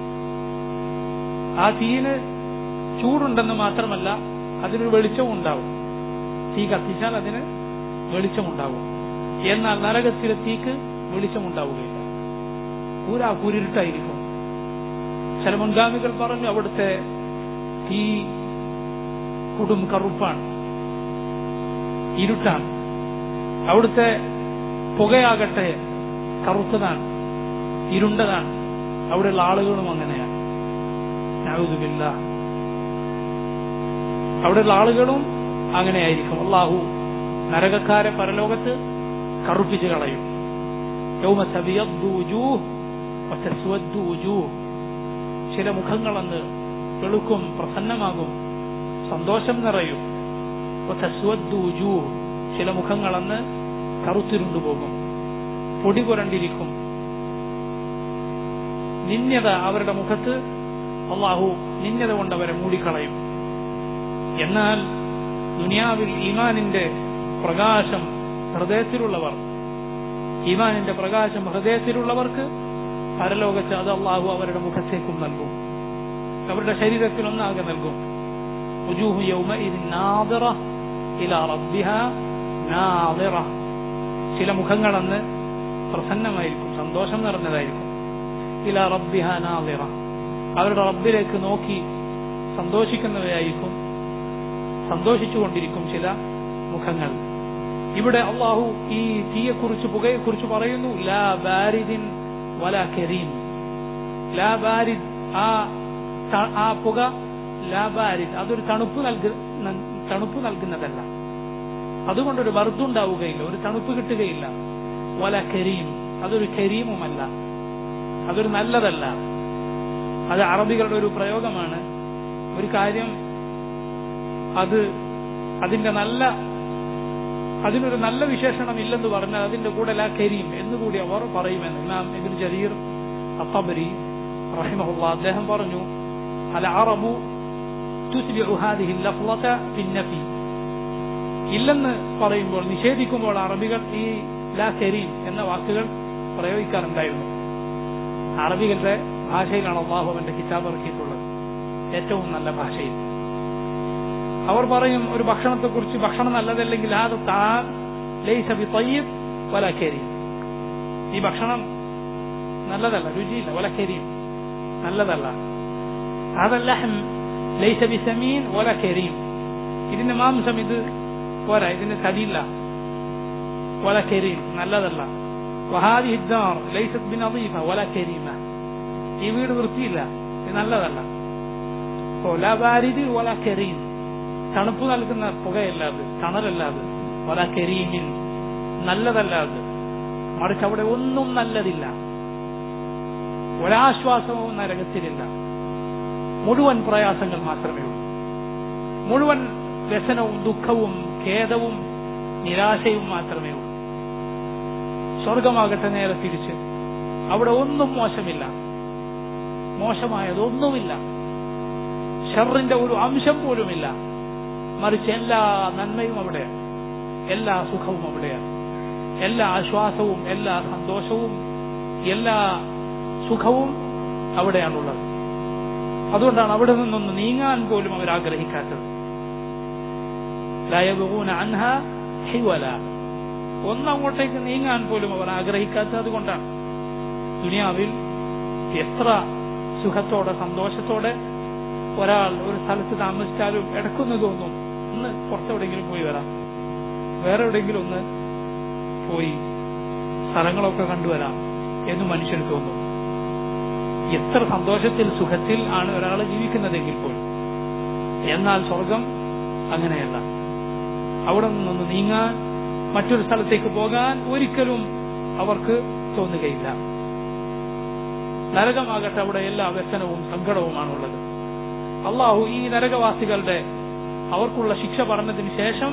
S1: ആ തീയിന് ചൂടുണ്ടെന്ന് മാത്രമല്ല അതിനൊരു വെളിച്ചവും ഉണ്ടാവും തീ കത്തിച്ചാൽ അതിന് വെളിച്ചമുണ്ടാവും എന്നാൽ നരകത്തിലെ തീക്ക് വെളിച്ചമുണ്ടാവുകയില്ല പൂരാ കുരിരുട്ടായിരിക്കും ചില മുൻഗാമികൾ പറഞ്ഞു അവിടുത്തെ തീ കൊടും കറുപ്പാണ് ഇരുട്ടാണ് അവിടുത്തെ പുകയാകട്ടെ കറുത്തതാണ് ഇരുണ്ടതാണ് അവിടെയുള്ള ആളുകളും അങ്ങനെയാണ് നഅൂദുബില്ല അവിടെയുള്ള ആളുകളും അങ്ങനെയായിരിക്കും അള്ളാഹു നരകക്കാരെ പരലോകത്ത് കറുപ്പിച്ച് കളയും യൗമ തബിയദ്ദു വുജൂഹ് വതസ്വദ്ദു വുജൂഹ് ചില മുഖങ്ങളന്ന് വെളുക്കും പ്രസന്നമാകും സന്തോഷം നിറയും വതസ്വദ്ദു വുജൂഹ് ചില മുഖങ്ങളന്ന് കറുത്തിരുണ്ടുപോകും പൊടി പുരണ്ടിരിക്കും നിന്യത അവരുടെ മുഖത്ത് അള്ളാഹു നിന്യത കൊണ്ട് അവരെ മൂടിക്കളയും എന്നാൽ ദുനിയാവിൽ ഈമാനിന്റെ പ്രകാശം ഹൃദയത്തിലുള്ളവർ ഈമാനിന്റെ പ്രകാശം ഹൃദയത്തിലുള്ളവർക്ക് പരലോകത്ത് അത് അള്ളാഹു അവരുടെ മുഖത്തേക്കും നൽകും അവരുടെ ശരീരത്തിൽ ഒന്നാകെ നൽകും وجوه يومئذ ناظرة إلى ربها ناظرة ചില മുഖങ്ങളന്ന് പ്രസന്നമായിരിക്കും സന്തോഷം നിറഞ്ഞതായിരിക്കും ഇല റബ്ബിഹ നാദിറ അവരുടെ റബ്ബിലേക്ക് നോക്കി സന്തോഷിക്കുന്നവയായിരിക്കും സന്തോഷിച്ചുകൊണ്ടിരിക്കും ചില മുഖങ്ങൾ ഇവിടെ അള്ളാഹു ഈ തീയെക്കുറിച്ച് പുകയെക്കുറിച്ച് പറയുന്നു ലാ ബാരിദിൻ വല കരീം ലാ ബാരിദ് ആ ത- ആ പുക ലാ ബാരിദ് അതൊരു തണുപ്പ് നൽകു ന- തണുപ്പ് നൽകുന്നതല്ല അതുകൊണ്ടൊരു വർദ്ധുണ്ടാവുകയില്ല ഒരു തണുപ്പ് കിട്ടുകയില്ല വല കരീം അതൊരു കരീമുമല്ല അതൊരു നല്ലതല്ല അത് അറബികളുടെ ഒരു പ്രയോഗമാണ് ഒരു കാര്യം അത് അതിന്റെ നല്ല അതിനൊരു നല്ല വിശേഷണം ഇല്ലെന്ന് പറഞ്ഞാൽ അതിന്റെ കൂടെ ലാ കരീം എന്നുകൂടി അവർ പറയുമെന്ന് ഇമാം ഇബിൻ ജരീർ അത്തബരി റഹിമഹുള്ള അദ്ദേഹം പറഞ്ഞു അൽ അറബു തുസ്ബിഉ ഹാദിഹി ലഫ്ളത ഫിന്നഫി ഇല്ലെന്ന് പറയുമ്പോൾ നിഷേധിക്കുമ്പോൾ അറബികൾ ഈ ലാ കരീം എന്ന വാക്കുകൾ പ്രയോഗിക്കാറുണ്ടായിരുന്നു അറബികളുടെ ഭാഷയിലാണ് അള്ളാഹു അവന്റെ കിതാബ് ഇറക്കിയിട്ടുള്ളത് ഏറ്റവും നല്ല ഭാഷയിൽ അവർ പറയും ഒരു ഭക്ഷണത്തെക്കുറിച്ച് ഭക്ഷണം നല്ലതല്ലെങ്കിൽ ആ താൻ ലൈസ ബി തയ്യിബ് വല കരീം ഈ ഭക്ഷണം നല്ലതല്ല രുചിയില്ല വല കരീം നല്ലതല്ല അതല്ല ലൈസ ബി സമീൻ വല കരീം ഇതിന്റെ മാംസം ഇത് പോരാ ഇതിന് തടിയില്ല വല കരീം നല്ലതല്ല വഹാദി ഹിദ്ദാർ ലൈസത് ബിൻ അദീഫ വല കരീമ ഈ വീട് വൃത്തിയില്ല ഇത് നല്ലതല്ല വല ബാരിദ് വല കരീം തണുപ്പ് നൽകുന്ന പുകയല്ല അത് തണലല്ല അത് വല കരീമിൻ നല്ലതല്ല അത് മറിച്ച് അവിടെ ഒന്നും നല്ലതില്ല ഒരാശ്വാസവും നരകത്തിലില്ല മുഴുവൻ പ്രയാസങ്ങൾ മാത്രമേ ഉള്ളൂ മുഴുവൻ വ്യസനവും ദുഃഖവും ഖേദവും നിരാശയും മാത്രമേ ഉള്ളൂ സ്വർഗമാകട്ടെ നേരെ തിരിച്ച് അവിടെ ഒന്നും മോശമില്ല മോശമായതൊന്നുമില്ല ഷറിന്റെ ഒരു അംശം പോലുമില്ല മറിച്ച് എല്ലാ നന്മയും അവിടെയാണ് എല്ലാ സുഖവും അവിടെയാണ് എല്ലാ ആശ്വാസവും എല്ലാ സന്തോഷവും എല്ലാ സുഖവും അവിടെയാണുള്ളത് അതുകൊണ്ടാണ് അവിടെ നിന്നൊന്ന് നീങ്ങാൻ പോലും അവർ ആഗ്രഹിക്കാത്തത് ലയബൂന അൻഹ ഹിവല ഒന്നങ്ങോട്ടേക്ക് നീങ്ങാൻ പോലും അവർ ആഗ്രഹിക്കാത്തത് അതുകൊണ്ടാണ് ദുനിയാവിൽ എത്ര സുഖത്തോടെ സന്തോഷത്തോടെ ഒരാൾ ഒരു സ്ഥലത്ത് താമസിച്ചാലും ഇടക്കൊന്ന് തോന്നും ഒന്ന് പുറത്തെവിടെയെങ്കിലും പോയി വരാം വേറെ എവിടെയെങ്കിലും ഒന്ന് പോയി സ്ഥലങ്ങളൊക്കെ കണ്ടുവരാം എന്ന് മനുഷ്യന് തോന്നും എത്ര സന്തോഷത്തിൽ സുഖത്തിൽ ആണ് ഒരാൾ ജീവിക്കുന്നതെങ്കിൽ പോലും എന്നാൽ സ്വർഗം അങ്ങനെയല്ല അവിടെ നിന്നൊന്ന് നീങ്ങാൻ മറ്റൊരു സ്ഥലത്തേക്ക് പോകാൻ ഒരിക്കലും അവർക്ക് തോന്നുകയില്ല നരകമാകട്ടെ അവിടെ എല്ലാ വ്യസനവും സങ്കടവുമാണുള്ളത് അള്ളാഹു ഈ നരകവാസികളുടെ അവർക്കുള്ള ശിക്ഷ പറഞ്ഞതിന് ശേഷം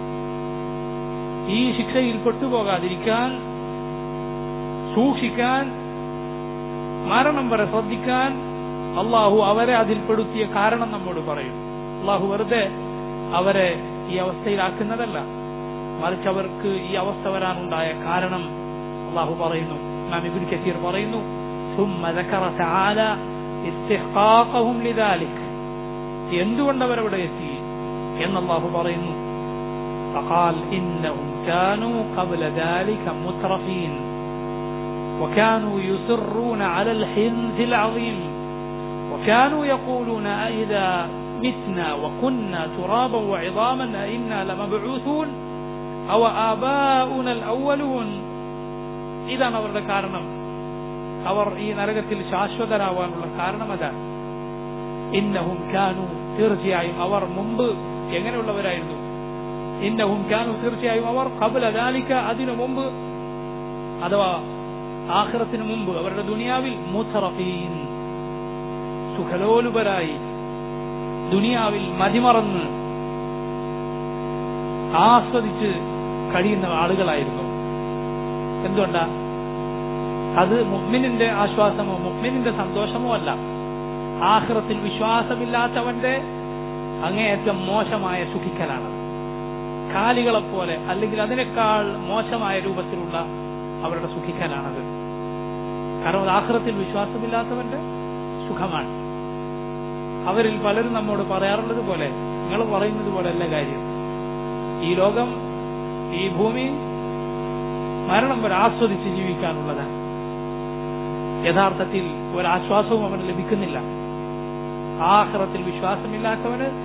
S1: ഈ ശിക്ഷയിൽ പെട്ടുപോകാതിരിക്കാൻ സൂക്ഷിക്കാൻ മരണം വരെ ശ്രദ്ധിക്കാൻ അള്ളാഹു അവരെ അതിൽ പെടുത്തിയ കാരണം നമ്മോട് പറയും അള്ളാഹു വെറുതെ അവരെ ഈ അവസ്ഥയിലാക്കുന്നതല്ല മറിച്ച് അവർക്ക് ഈ അവസ്ഥ വരാനുണ്ടായ കാരണം അള്ളാഹു പറയുന്നു നാം ഇബിൻ കസീർ പറയുന്നു ثم ذكر تعالى استحقاقهم لذلك എന്തുകൊണ്ട് അവരവിടെ എത്തി എന്ന് അള്ളാഹു പറയുന്നു فقال إنهم كانوا قبل ذلك مترفين وكانوا يصرون على الحنث العظيم وكانوا يقولون أئذا متنا وكنا ترابا وعظاما أئنا لمبعوثون أو آباؤنا الأولون ഇതാണ് അവരുടെ കാരണം അവർ ഈ നരകത്തിൽ ശാശ്വതരാവാനുള്ള കാരണം അതാണ് ഇന്നഹും ഖാനു തീർച്ചയായും അവർ മുമ്പ് എങ്ങനെയുള്ളവരായിരുന്നു ഇന്നഹും ഖാനു തീർച്ചയായും അവർ കബല ദാലിക്ക അതിനു മുമ്പ് അഥവാ ആഖിറത്തിന് മുമ്പ് അവരുടെ ദുനിയാവിൽ മുത്തറഫീൻ സുഖലോലുപരായി ദുനിയാവിൽ മതിമറന്ന് ആസ്വദിച്ച് കഴിയുന്ന ആളുകളായിരുന്നു എന്തുകൊണ്ടാ അത് മുഹ്മിനിന്റെ ആശ്വാസമോ മുഹ്മിനിന്റെ സന്തോഷമോ അല്ല ആഹ്റത്തിൽ വിശ്വാസമില്ലാത്തവന്റെ അങ്ങേയറ്റം മോശമായ സുഖിക്കലാണ് കാലികളെപ്പോലെ അല്ലെങ്കിൽ അതിനേക്കാൾ മോശമായ രൂപത്തിലുള്ള അവരുടെ സുഖിക്കലാണത് കാരണം അത് ആഹ്റത്തിൽ വിശ്വാസമില്ലാത്തവന്റെ സുഖമാണ് അവരിൽ പലരും നമ്മോട് പറയാറുള്ളത് പോലെ നിങ്ങൾ പറയുന്നത് പോലെ അല്ല കാര്യം ഈ ലോകം ഈ ഭൂമി മരണം വരെ ആസ്വദിച്ച് ജീവിക്കാനുള്ളതാണ് യഥാർത്ഥത്തിൽ ഒരാശ്വാസവും അവന് ലഭിക്കുന്നില്ല ആഹ്റത്തിൽ വിശ്വാസമില്ലാത്തവന്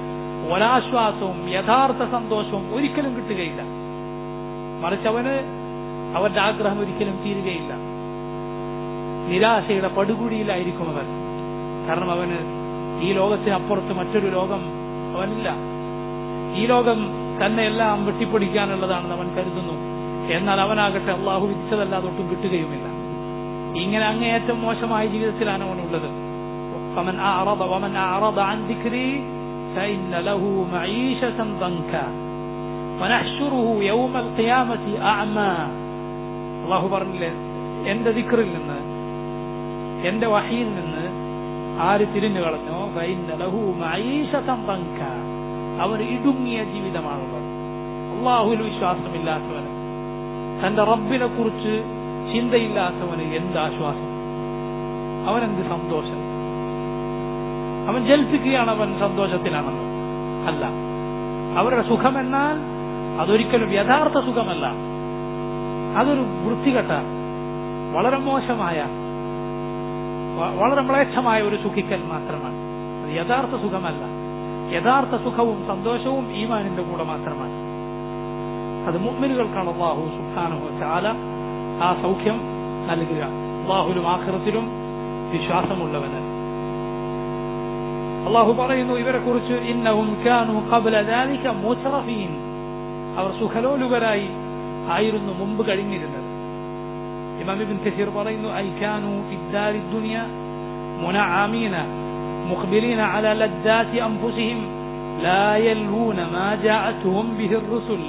S1: ഒരാശ്വാസവും യഥാർത്ഥ സന്തോഷവും ഒരിക്കലും കിട്ടുകയില്ല മറിച്ച് അവന് അവന്റെ ആഗ്രഹം ഒരിക്കലും തീരുകയില്ല നിരാശയുടെ പടുകുഴിയിലായിരിക്കും അവൻ കാരണം അവന് ഈ ലോകത്തിനപ്പുറത്ത് മറ്റൊരു ലോകം അവനില്ല ഈ ലോകം തന്നെ എല്ലാം വെട്ടിപ്പൊടിക്കാനുള്ളതാണെന്ന് അവൻ കരുതുന്നു എന്നാൽ അവനാകട്ടെ അള്ളാഹു വിധിച്ചതല്ലാതെ ഒട്ടും കിട്ടുകയുമില്ല ഇങ്ങനെ അങ്ങേയറ്റം മോശമായ ജീവിതത്തിലാണ് അവനുള്ളത് فمن أعرض ومن أعرض عن ذكري فإن له معيشة ضنكا ونحشره يوم القيامة أعمى الله പറഞ്ഞില്ലേ എന്റെ ദിക്റിൽ നിന്ന് എന്റെ വഹിയിൽ നിന്ന് ആര് തിരിഞ്ഞു കളഞ്ഞോ ഫൈന ലഹു മഈശതൻ ضنكا അവന് ഇടുങ്ങിയ ജീവിതമാണുള്ളത് അള്ളാഹുവിൽ വിശ്വാസമില്ലാത്തവന് തന്റെ റബ്ബിനെ കുറിച്ച് ചിന്തയില്ലാത്തവന് എന്ത് ആശ്വാസം അവനെന്ത് സന്തോഷം അവൻ ജൽപ്പിക്കുകയാണ് അവൻ സന്തോഷത്തിലാണെന്ന് അല്ല അവരുടെ സുഖമെന്നാൽ അതൊരിക്കലും യഥാർത്ഥ സുഖമല്ല അതൊരു വൃത്തികെട്ട വളരെ മോശമായ വ- വളരെ മ്ലേച്ഛമായ ഒരു സുഖിക്കൽ മാത്രമാണ് അത് യഥാർത്ഥ സുഖമല്ല യഥാർത്ഥ സുഖവും സന്തോഷവും ഈമാനിന്റെ കൂടെ മാത്രമാണ് അത് മുഅ്മിനുകൾക്കാണ് അള്ളാഹു സുബ്ഹാനഹു ചാല ആ സൗഖ്യം നൽകുക അള്ളാഹുലും ആഖിറത്തിലും വിശ്വാസമുള്ളവന് അള്ളാഹു പറയുന്നു ഇവരെ കുറിച്ച് ഇന്നവും കാനു ഖബ്ല ദാലിക മുത്രഫീൻ അവർ സുഖലോലുപരായി ആയിരുന്നു മുമ്പ് കഴിഞ്ഞിരുന്നത് ഇമാം ഇബ്ൻ കസീർ പറയുന്നു ഐ കാനു ഫിദ്ദാരി ദുനിയ മുനആമീന മുഖ്ബിലീന അല ലദ്ദാതി അൻഫുസിഹിം ലാ യൽവൂന മാ ജാഅതുഹും ബിഹി الرسل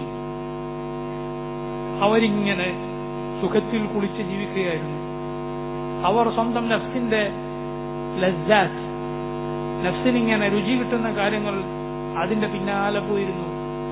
S1: അവരിങ്ങനെ സുഖത്തിൽ കുളിച്ച് ജീവിക്കുകയായിരുന്നു അവർ സ്വന്തം നഫ്സിന്റെ ലജ്ജാത്ത് നഫ്സിനിങ്ങനെ രുചി കിട്ടുന്ന കാര്യങ്ങൾ അതിന്റെ പിന്നാലെ പോയിരുന്നു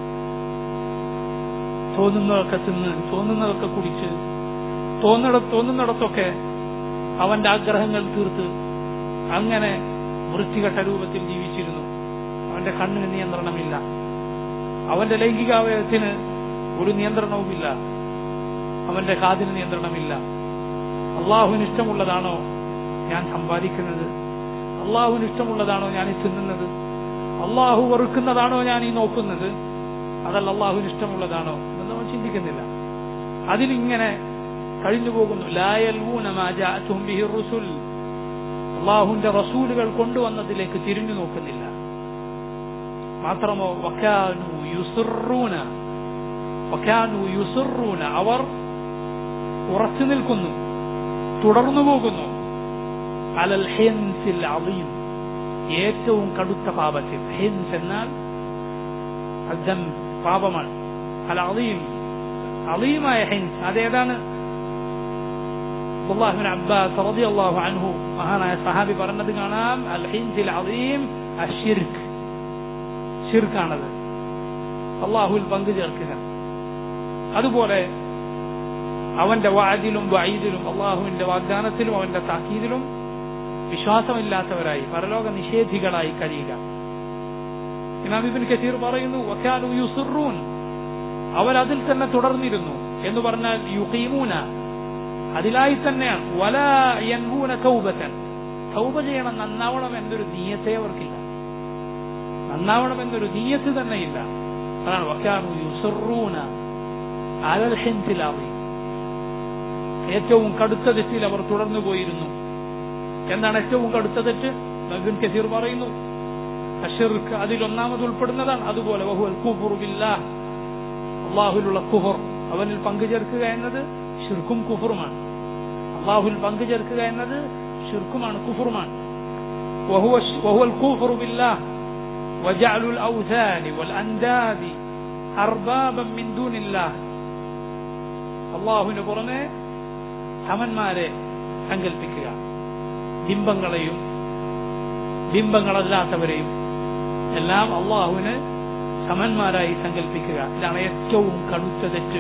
S1: തോന്നുന്നതൊക്കെ തിന്ന് തോന്നുന്നതൊക്കെ കുടിച്ച് തോന്നിട തോന്നുന്നിടത്തൊക്കെ അവന്റെ ആഗ്രഹങ്ങൾ തീർത്ത് അങ്ങനെ വൃത്തികെട്ട രൂപത്തിൽ ജീവിച്ചിരുന്നു അവന്റെ കണ്ണിന് നിയന്ത്രണമില്ല അവന്റെ ലൈംഗികാവയവത്തിന് ഒരു നിയന്ത്രണവുമില്ല അവന്റെ കാതിന് നിയന്ത്രണമില്ല അള്ളാഹുവിന് ഇഷ്ടമുള്ളതാണോ ഞാൻ സമ്പാദിക്കുന്നത് അള്ളാഹുവിന് ഇഷ്ടമുള്ളതാണോ ഞാൻ ഈ തിന്നുന്നത് അള്ളാഹു വെറുക്കുന്നതാണോ ഞാൻ ഈ നോക്കുന്നത് അതല്ല അള്ളാഹുവിന് ഇഷ്ടമുള്ളതാണോ എന്നൊന്നും അവൻ ചിന്തിക്കുന്നില്ല അതിലിങ്ങനെ കഴിഞ്ഞു പോകുന്നു ലായൽവൂന മാ ജാഅതുഹും ബിഹി റുസുൽ അള്ളാഹുവിന്റെ റസൂലുകൾ കൊണ്ടുവന്നതിലേക്ക് തിരിഞ്ഞു നോക്കുന്നില്ല മാത്രമോ വക്കാനു യുസുറൂന വക്കാനു യുസുറൂന അവർ ഉറച്ചു നിൽക്കുന്നു തുടർന്നു പോകുന്നു അലൽ ഹിൻസിൽ അളീം ഏറ്റവും കടുത്ത പാപത്തിൽ ഹിൻസ് എന്നാൽ അദ്ദം പാപമാണ് അൽ അളീം അളീമായ ഹിൻസ് അതേതാണ് അബ്ദുല്ലാഹിബിൻ അബ്ബാസ് റളിയല്ലാഹു അൻഹു മഹാനായ സഹാബി പറഞ്ഞത് കാണാം അൽ ഹിൻസിൽ അളീം അഷിർക്ക് ഷിർക്കാണത് അള്ളാഹുൽ പങ്കു ചേർക്കുക അതുപോലെ അവന്റെ വാദിലും വൈദിലും അള്ളാഹുവിന്റെ വാഗ്ദാനത്തിലും അവന്റെ താക്കീതിലും വിശ്വാസമില്ലാത്തവരായി പരലോക നിഷേധികളായി കഴിയുക ഇമാം ഇബിൻ കസീർ പറയുന്നു വക്കാനു യുസുറൂൻ അവരതിൽ തന്നെ തുടർന്നിരുന്നു എന്ന് പറഞ്ഞാൽ യുഖീമൂന അതിലായി തന്നെയാണ് വല യൻഹൂന കൗബത്തൻ കൗബ ചെയ്യണം നന്നാവണം എന്നൊരു നീയത്തെ അവർക്കില്ല നന്നാവണം എന്നൊരു നീയത്ത് തന്നെയില്ല അതാണ് വക്കാനു യുസുറൂന അലൽ ഹിൻസിലാവി ഏറ്റവും കടുത്ത തെറ്റിൽ അവർ തുടർന്നു പോയിരുന്നു എന്താണ് ഏറ്റവും കടുത്ത തെറ്റ് നബിൻ കസീർ പറയുന്നു അഷിർക്ക് അതിൽ ഒന്നാമത് ഉൾപ്പെടുന്നതാണ് അതുപോലെ വഹുവൽ കുഫുറു ബില്ലാഹ് അള്ളാഹുലുള്ള കുഫർ അവനിൽ പങ്കുചേർക്കുക എന്നത് ഷിർക്കും കുഫറുമാണ് അള്ളാഹുൽ പങ്കുചേർക്കുക എന്നത് ഷിർക്കുമാണ് കുഫറുമാണ് وهو وهو الكفر بالله وجعل الأوثان والأنداد أربابا من دون الله അള്ളാഹുവിന് പുറമെ സമന്മാരെ സങ്കല്പിക്കുക ബിംബങ്ങളെയും ബിംബങ്ങളല്ലാത്തവരെയും എല്ലാം അള്ളാഹുവിന് സമന്മാരായി സങ്കല്പിക്കുക ഇതാണ് ഏറ്റവും കടുത്ത തെറ്റ്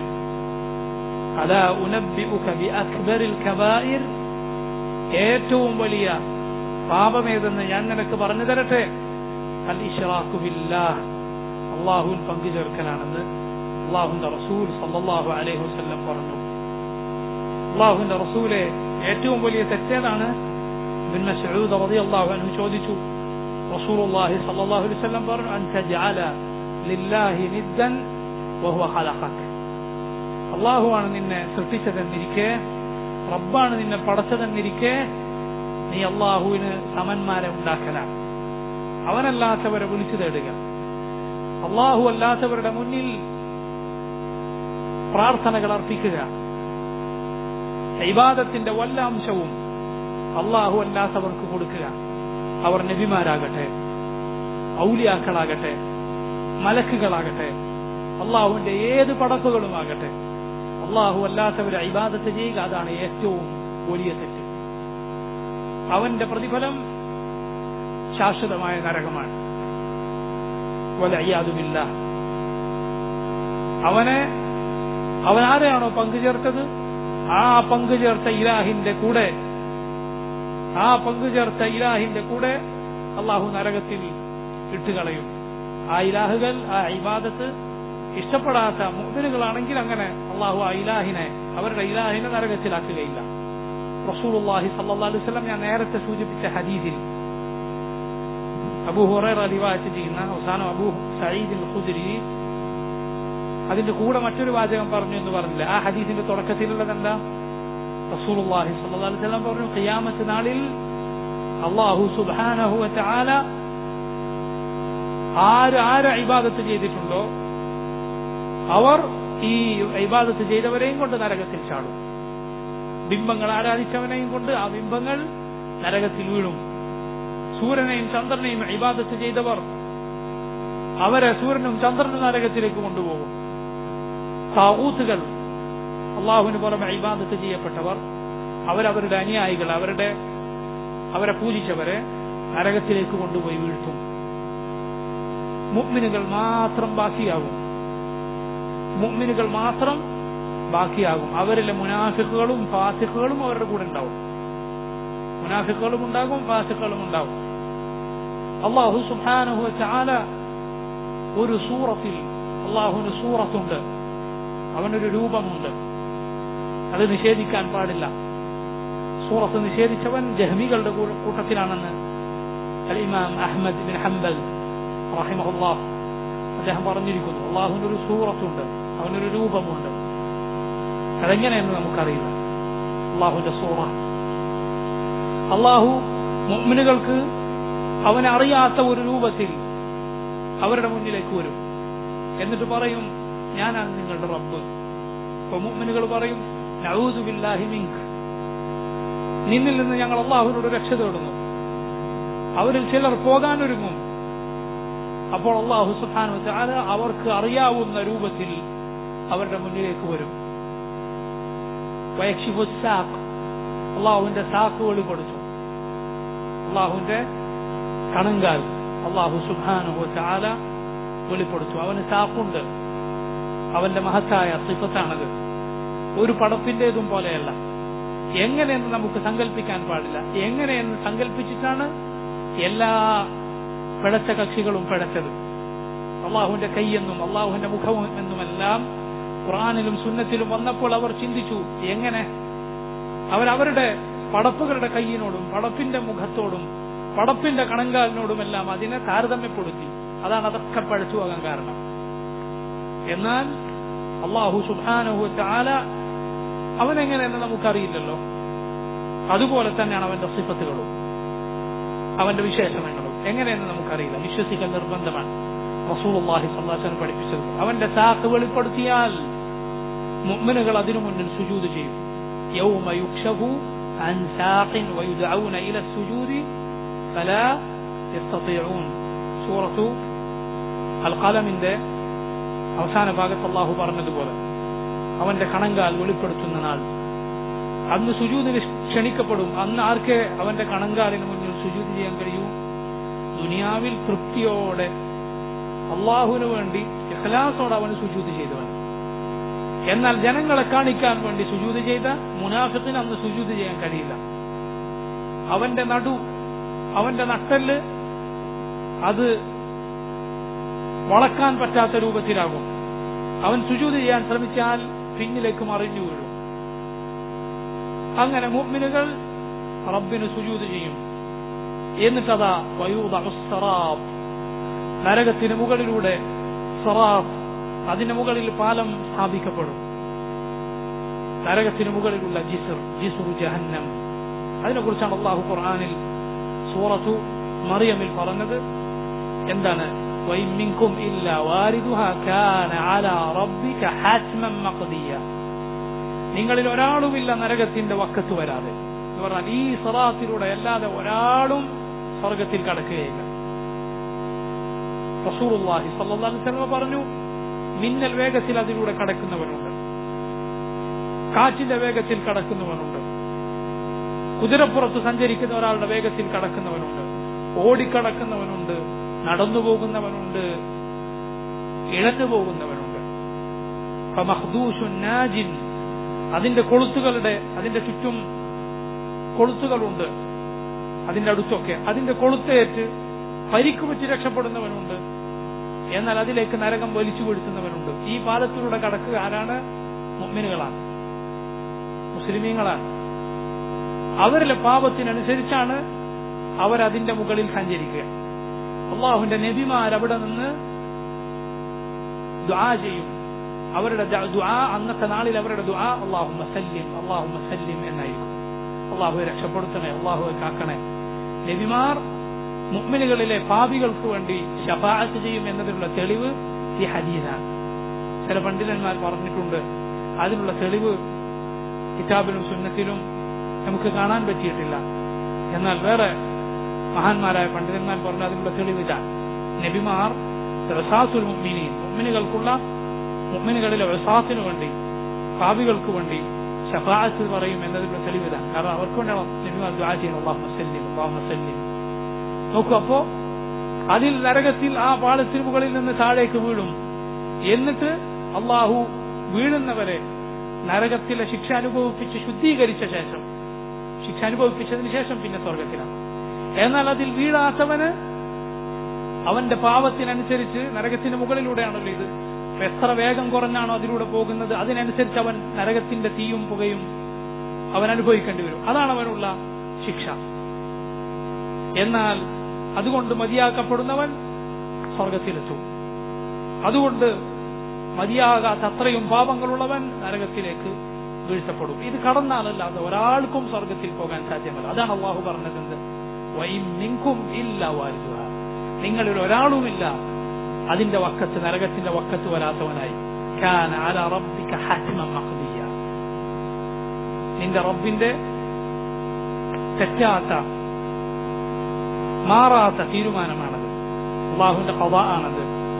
S1: അതാ ഉനബിഉക ബി അക്ബറിൽ കബായിർ ഏറ്റവും വലിയ പാപമേതെന്ന് ഞാൻ നിനക്ക് പറഞ്ഞു തരട്ടെ അൽ ഇഷ്റാഖു ബില്ലാഹ് അള്ളാഹുവിൽ പങ്കു ചേർക്കലാണെന്ന് അള്ളാഹുന്റെ റസൂൽ സല്ലല്ലാഹു അലൈഹി വസല്ലം പറഞ്ഞു അള്ളാഹുവിന്റെ റസൂലെ ഏറ്റവും വലിയ തെറ്റേതാണ് ഇബ്ൻ മസ്ഊദ് റളിയല്ലാഹു അൻഹു ചോദിച്ചു റസൂലുള്ളാഹി സ്വല്ലല്ലാഹു അലൈഹി വസല്ലം പറഞ്ഞു അൻ തജ്അല ലില്ലാഹി നിദ്ദൻ വഹുവ ഖലഖക് അള്ളാഹുവാണ് നിന്നെ സൃഷ്ടിച്ചതെന്നിരിക്കെ റബ്ബാണ് നിന്നെ പടച്ചതെന്നിരിക്കെ നീ അള്ളാഹുവിന് സമന്മാരെ ഉണ്ടാക്കലാണ് അവനല്ലാത്തവരെ വിളിച്ചു തേടുക അള്ളാഹു അല്ലാത്തവരുടെ മുന്നിൽ പ്രാർത്ഥനകൾ അർപ്പിക്കുക ഇബാദത്തിന്റെ വല്ല അംശവും അള്ളാഹു അല്ലാത്തവർക്ക് കൊടുക്കുക അവർ നബിമാരാകട്ടെ ഔലിയാക്കളാകട്ടെ മലക്കുകളാകട്ടെ അള്ളാഹുവിന്റെ ഏത് പടപ്പുകളുമാകട്ടെ അള്ളാഹു അല്ലാത്തവരെ ഇബാദത്ത് ചെയ്യുക അതാണ് ഏറ്റവും വലിയ തെറ്റ് അവന്റെ പ്രതിഫലം ശാശ്വതമായ നരകമാണ് വലയ്യാതുമില്ല അവനെ അവൻ ആരെയാണോ പങ്കുചേർത്തത് ആ പങ്കുചേർത്ത ഇലാഹിന്റെ കൂടെ ആ പങ്കുചേർത്ത ഇലാഹിന്റെ കൂടെ അള്ളാഹു നരകത്തിൽ ഇട്ടുകളയും ആ ഇലാഹുകൾ ആ ഇബാദത്ത് ഇഷ്ടപ്പെടാത്ത മുഅ്മിനുകളാണെങ്കിൽ അങ്ങനെ അള്ളാഹു ആ ഇലാഹിനെ അവരുടെ ഇലാഹിനെ നരകത്തിലാക്കുകയില്ല റസൂലുള്ളാഹി സല്ലല്ലാഹു അലൈഹി വസല്ലം ഞാൻ നേരത്തെ സൂചിപ്പിച്ച ഹദീസിൽ അബൂ ഹുറൈറ റിവായത്ത് ചെയ്യുന്ന അവസാനം അബൂ സഈദ് ഖുദ്രി അതിന്റെ കൂടെ മറ്റൊരു വാചകം പറഞ്ഞു എന്ന് പറഞ്ഞില്ല ആ ഹദീസിന്റെ തുടക്കത്തിലുള്ളത് എന്താ റസൂലുള്ളാഹി സല്ലല്ലാഹു അലൈഹി വസല്ലം പറഞ്ഞു ഖിയാമത്ത് നാളിൽ അള്ളാഹു സുബ്ഹാനഹു വ തആല ആര് ആര് ഇബാദത്ത് ചെയ്തിട്ടുണ്ടോ അവർ ഈ ഇബാദത്ത് ചെയ്തവരെയും കൊണ്ട് നരകത്തിൽ ചാടും ബിംബങ്ങൾ ആരാധിച്ചവനെയും കൊണ്ട് ആ ബിംബങ്ങൾ നരകത്തിൽ വീഴും സൂര്യനെയും ചന്ദ്രനെയും ഇബാദത്ത് ചെയ്തവർ അവരെ സൂര്യനും ചന്ദ്രനും നരകത്തിലേക്ക് കൊണ്ടുപോകും താവൂത്തുകൾ അള്ളാഹുവിന് പുറമെ ഇബാദത്ത് ചെയ്യപ്പെട്ടവർ അവരവരുടെ അനുയായികൾ അവരുടെ അവരെ പൂജിച്ചവരെ നരകത്തിലേക്ക് കൊണ്ടുപോയി വീഴ്ത്തും മുഗ്മിനുകൾ മാത്രം ബാക്കിയാകും മുഗ്മിനുകൾ മാത്രം ബാക്കിയാകും അവരിലെ മുനാഫിക്കുകളും ഫാസിഖുകളും അവരുടെ കൂടെ ഉണ്ടാവും മുനാഫിക്കുകളും ഉണ്ടാകും ഫാസിഖുകളും ഉണ്ടാവും അള്ളാഹു സുബ്ഹാനഹു ചാല ഒരു സൂറത്തിൽ അള്ളാഹുവിന് സൂറത്തുണ്ട് അവനൊരു രൂപമുണ്ട് അത് നിഷേധിക്കാൻ പാടില്ല സൂറത്ത് നിഷേധിച്ചവൻ ജഹ്മികളുടെ കൂട്ടത്തിലാണെന്ന് അൽ ഇമാം അഹമ്മദ് ബിൻ ഹംബൽ റഹിമഹുല്ലാഹ് അദ്ദേഹം പറഞ്ഞിരിക്കുന്നു അള്ളാഹുവിനൊരു സൂറത്തുണ്ട് അവനൊരു രൂപമുണ്ട് അതെങ്ങനെയെന്ന് നമുക്കറിയില്ല അള്ളാഹുവിന്റെ സൂറ അള്ളാഹു മുഅ്മിനുകൾക്ക് അവനെ അറിയാത്ത ഒരു രൂപത്തിൽ അവരുടെ മുന്നിലേക്ക് വരും എന്നിട്ട് പറയും ഞാനാണ് നിങ്ങളുടെ റബ്ബ് അപ്പൊ മുഅ്മിനുകൾ പറയും നഊദു ബില്ലാഹി മിൻക് നിന്നിൽ നിന്ന് ഞങ്ങൾ അള്ളാഹുവിനോട് രക്ഷ തേടുന്നു അവരിൽ ചിലർ പോകാനൊരുങ്ങും അപ്പോൾ അള്ളാഹു സുഖാനു ചാല അവർക്ക് അറിയാവുന്ന രൂപത്തിൽ അവരുടെ മുന്നിലേക്ക് വരും സാഖ് അള്ളാഹുവിന്റെ സാക്ക് വെളിപ്പെടുത്തും അള്ളാഹുവിന്റെ കണങ്കാൽ അള്ളാഹു സുഖാനുഹു ചാല വെളിപ്പെടുത്തും അവന് സാക്കുണ്ട് അവന്റെ മഹത്തായ സിഫത്താണത് ഒരു പടപ്പിന്റേതും പോലെയല്ല എങ്ങനെയെന്ന് നമുക്ക് സങ്കല്പിക്കാൻ പാടില്ല എങ്ങനെയെന്ന് സങ്കല്പിച്ചിട്ടാണ് എല്ലാ പിഴച്ച കക്ഷികളും പിഴച്ചത് അള്ളാഹുവിന്റെ കൈയെന്നും അള്ളാഹുവിന്റെ മുഖവും എന്നുമെല്ലാം ഖുറാനിലും സുന്നത്തിലും വന്നപ്പോൾ അവർ ചിന്തിച്ചു എങ്ങനെ അവരവരുടെ പടപ്പുകളുടെ കൈയിനോടും പടപ്പിന്റെ മുഖത്തോടും പടപ്പിന്റെ കണങ്കാലിനോടുമെല്ലാം അതിനെ താരതമ്യപ്പെടുത്തി അതാണ് അതൊക്കെ പഴച്ചു പോകാൻ കാരണം എന്നാൽ അള്ളാഹു സുബാനഹു ആല അവനെങ്ങനെയെന്ന് നമുക്കറിയില്ലല്ലോ അതുപോലെ തന്നെയാണ് അവന്റെ സിഫത്തുകളും അവന്റെ വിശേഷണങ്ങളും എങ്ങനെയെന്ന് നമുക്കറിയില്ല വിശ്വസിക്കൽ നിർബന്ധമാണ് റസൂലുള്ളാഹി സ്വല്ലല്ലാഹു പഠിപ്പിച്ചത് അവന്റെ സാക്ക് വെളിപ്പെടുത്തിയാൽ മുഅ്മിനുകൾ അതിനു മുന്നിൽ സുജൂദ് ചെയ്യും യൗമ യുക്ഷഫു عن ساق ويدعون إلى السجود فلا يستطيعون سورة القلم അവസാന ഭാഗത്ത് അള്ളാഹു പറഞ്ഞതുപോലെ അവന്റെ കണങ്കാൽ വെളിപ്പെടുത്തുന്ന നാൾ അന്ന് സുജൂദിന് ക്ഷണിക്കപ്പെടും അന്ന് ആർക്കെ അവന്റെ കണങ്കാലിന് മുന്നിൽ സുജൂദ് ചെയ്യാൻ കഴിയൂ ദുനിയാവിൽ തൃപ്തിയോടെ അള്ളാഹുവിന് വേണ്ടി ഇഖ്ലാസോടെ അവന് സുജൂദ് ചെയ്തവൻ എന്നാൽ ജനങ്ങളെ കാണിക്കാൻ വേണ്ടി സുജൂദ് ചെയ്ത മുനാഫിത്തിന് അന്ന് സുജൂദ് ചെയ്യാൻ കഴിയില്ല അവന്റെ നടു അവന്റെ നട്ടല് അത് വളക്കാൻ പറ്റാത്ത രൂപത്തിലാകും അവൻ സുജൂദ് ചെയ്യാൻ ശ്രമിച്ചാൽ പിന്നിലേക്ക് മറിഞ്ഞു വീഴും അങ്ങനെ മുഅ്മിനുകൾ റബ്ബിന് സുജൂദ് ചെയ്യും എന്നിട്ടതാ വയൂദഉ സറാബ് നരകത്തിന് മുകളിലൂടെ സറാബ് അതിന് മുകളിൽ പാലം സ്ഥാപിക്കപ്പെടും നരകത്തിന് മുകളിലുള്ള ജിസർ ജിസുർ ജഹന്നം അതിനെ കുറിച്ചാണ് അള്ളാഹു ഖുർആനിൽ സൂറത്തു മറിയമിൽ പറഞ്ഞത് എന്താണ് وإن منكم إلا واردها كان على ربك حتما مقضيا നിങ്ങളിൽ ഒരാളുമില്ല നരകത്തിന്റെ വക്കത്ത് വരാതെ എന്ന് പറഞ്ഞാൽ ഈ സറാത്തിലൂടെ അല്ലാതെ ഒരാളും സ്വർഗത്തിൽ കടക്കുകയില്ല റസൂറുല്ലാഹി സല്ലല്ലാഹു അലൈഹി വസല്ലം പറഞ്ഞു മിന്നൽ വേഗത്തിൽ അതിലൂടെ കടക്കുന്നവനുണ്ട് കാറ്റിന്റെ വേഗത്തിൽ കടക്കുന്നവനുണ്ട് കുതിരപ്പുറത്ത് സഞ്ചരിക്കുന്ന ഒരാളുടെ വേഗത്തിൽ കടക്കുന്നവനുണ്ട് ഓടിക്കടക്കുന്നവനുണ്ട് നടന്നു പോകുന്നവനുണ്ട് ഇഴഞ്ഞു പോകുന്നവനുണ്ട് നാജിൻ അതിന്റെ കൊളുത്തുകളുടെ അതിന്റെ ചുറ്റും കൊളുത്തുകളുണ്ട് അതിന്റെ അടുത്തൊക്കെ അതിന്റെ കൊളുത്തേറ്റ് പരിക്ക് വെച്ച് രക്ഷപ്പെടുന്നവനുണ്ട് എന്നാൽ അതിലേക്ക് നരകം വലിച്ചു വീഴ്ത്തുന്നവനുണ്ട് ഈ പാലത്തിലൂടെ കടക്കുക ആരാണ് മുമ്മിനുകളാണ് മുസ്ലിമീങ്ങളാണ് അവരിലെ പാപത്തിനനുസരിച്ചാണ് അവരതിന്റെ മുകളിൽ സഞ്ചരിക്കുക അള്ളാഹുവിന്റെ നബിമാർ അവിടെ നിന്ന് ദുആ ചെയ്യും അവരുടെ ദുആ അന്നത്തെ നാളിൽ അവരുടെ ദുആ അള്ളാഹു മസല്ലിം അള്ളാഹു മസല്ലിം എന്നായിരിക്കും അള്ളാഹുവെ രക്ഷപ്പെടുത്തണേ അള്ളാഹുവെ കാക്കണേ നബിമാർ മുഅ്മിനുകളിലെ പാപികൾക്ക് വേണ്ടി ഷഫാഅത്ത് ചെയ്യും എന്നതിനുള്ള തെളിവ് ഈ ഹദീസാണ് ചില പണ്ഡിതന്മാർ പറഞ്ഞിട്ടുണ്ട് അതിനുള്ള തെളിവ് കിതാബിലും സുന്നത്തിലും നമുക്ക് കാണാൻ പറ്റിയിട്ടില്ല എന്നാൽ വേറെ മഹാന്മാരായ പണ്ഡിതന്മാർ പറഞ്ഞ അതിനുള്ള തെളിവ് ഇതാണ് നബിമാർ റസാസുൽ മുഅ്മിനീൻ മുഅ്മിനുകൾക്കുള്ള മുഅ്മിനുകളിലെ റസാസിനു വേണ്ടി പാപികൾക്ക് വേണ്ടി ഷഫാഅത്ത് പറയും എന്നതിനുള്ള തെളിവ് ഇതാണ് കാരണം അവർക്ക് വേണ്ടിയാണ് നബിമാർ ദുആ ചെയ്യുന്നത് അള്ളാഹു മസല്ലിം അള്ളാഹു മസല്ലിം നോക്കൂ അപ്പോ അതിൽ നരകത്തിൽ ആ പാളത്തിന് മുകളിൽ നിന്ന് താഴേക്ക് വീഴും എന്നിട്ട് അള്ളാഹു വീഴുന്നവരെ നരകത്തിലെ ശിക്ഷ അനുഭവിപ്പിച്ച് ശുദ്ധീകരിച്ച ശേഷം ശിക്ഷ അനുഭവിപ്പിച്ചതിന് ശേഷം പിന്നെ സ്വർഗത്തിലാണ് എന്നാൽ അതിൽ വീഴാത്തവന് അവന്റെ പാവത്തിനനുസരിച്ച് നരകത്തിന് മുകളിലൂടെയാണല്ലോ ഇത് അപ്പൊ എത്ര വേഗം കുറഞ്ഞാണോ അതിലൂടെ പോകുന്നത് അതിനനുസരിച്ച് അവൻ നരകത്തിന്റെ തീയും പുകയും അവൻ അനുഭവിക്കേണ്ടി വരും അതാണ് അവനുള്ള ശിക്ഷ എന്നാൽ അതുകൊണ്ട് മതിയാക്കപ്പെടുന്നവൻ സ്വർഗത്തിലെത്തും അതുകൊണ്ട് മതിയാകാത്ത അത്രയും പാപങ്ങളുള്ളവൻ നരകത്തിലേക്ക് വീഴ്ത്തപ്പെടും ഇത് കടന്നാലല്ലാതെ ഒരാൾക്കും സ്വർഗത്തിൽ പോകാൻ സാധ്യമല്ല അതാണ് അള്ളാഹു പറഞ്ഞത് എന്ത് വൈമിങ്കും ഇല്ല വാരുക നിങ്ങളിൽ ഒരാളുമില്ല അതിന്റെ വക്കത്ത് നരകത്തിന്റെ വക്കത്ത് വരാത്തവനായി കാന അല റബ്ബിക ഹത്മൻ മഖ്ദിയ നിന്റെ റബ്ബിന്റെ തെറ്റാത്ത മാറാത്ത തീരുമാനമാണത് അള്ളാഹുവിന്റെ കഥ ആണത്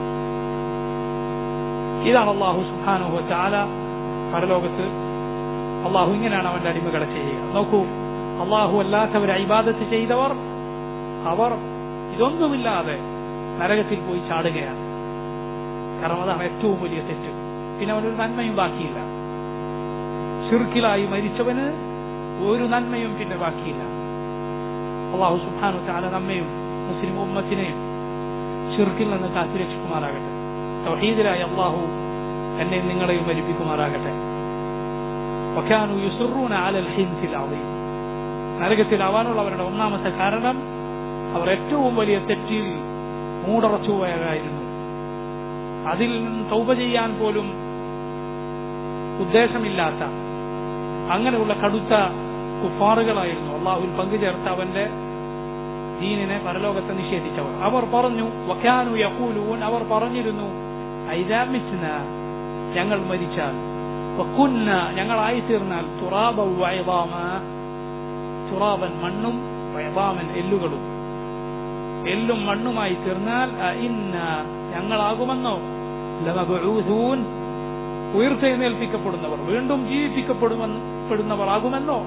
S1: ഇതാണ് അള്ളാഹു സുഹാനുഹു ചാല പരലോകത്ത് അള്ളാഹു ഇങ്ങനെയാണ് അവന്റെ അടിമകളെ ചെയ്യുക നോക്കൂ അള്ളാഹു അല്ലാത്തവരെ ഇബാദത്ത് ചെയ്തവർ അവർ ഇതൊന്നുമില്ലാതെ നരകത്തിൽ പോയി ചാടുകയാണ് കാരണം അതാണ് ഏറ്റവും വലിയ തെറ്റ് പിന്നെ അവനൊരു നന്മയും ബാക്കിയില്ല ഷിർക്കിലായി മരിച്ചവന് ഒരു നന്മയും പിന്നെ ബാക്കിയില്ല അള്ളാഹു സുബാനു ചാല നമ്മയും മുസ്ലിം ഉമ്മത്തിനെയും ഷിർക്കിൽ നിന്ന് കാത്തിരക്ഷിക്കുമാറാകട്ടെ തൗഹീദിലായി അള്ളാഹു എന്നെയും നിങ്ങളെയും മരിപ്പിക്കുമാറാകട്ടെ وكانوا يصرون على الحنث العظيم നരകത്തിലാവാനുള്ള അവരുടെ ഒന്നാമത്തെ കാരണം അവർ ഏറ്റവും വലിയ തെറ്റിൽ മൂടറച്ചുപോയതായിരുന്നു അതിൽ നിന്ന് തൗബ ചെയ്യാൻ പോലും ഉദ്ദേശമില്ലാത്ത അങ്ങനെയുള്ള കടുത്ത കുഫാറുകളായിരുന്നു അള്ളാഹുൽ പങ്കുചേർത്ത് അവന്റെ ദീനിനെ പരലോകത്തെ നിഷേധിച്ചവർ അവർ പറഞ്ഞു വക്കാനു യക്കൂലൂൻ അവർ പറഞ്ഞിരുന്നു ഐരാമിസ്ന ഞങ്ങൾ മരിച്ചാൽ വക്കുന്ന ഞങ്ങളായി തീർന്നാൽ തുറാബ വയബാമ തുറാബൻ മണ്ണും വയബാമൻ എല്ലുകളും എല്ലും മണ്ണുമായി തീർന്നാൽ ഇന്ന ഞങ്ങളാകുമെന്നോ ലമബൂൻ ഉയർത്തെഴുന്നേൽപ്പിക്കപ്പെടുന്നവർ വീണ്ടും ജീവിപ്പിക്കപ്പെടുമെന്നവർ ആകുമെന്നോ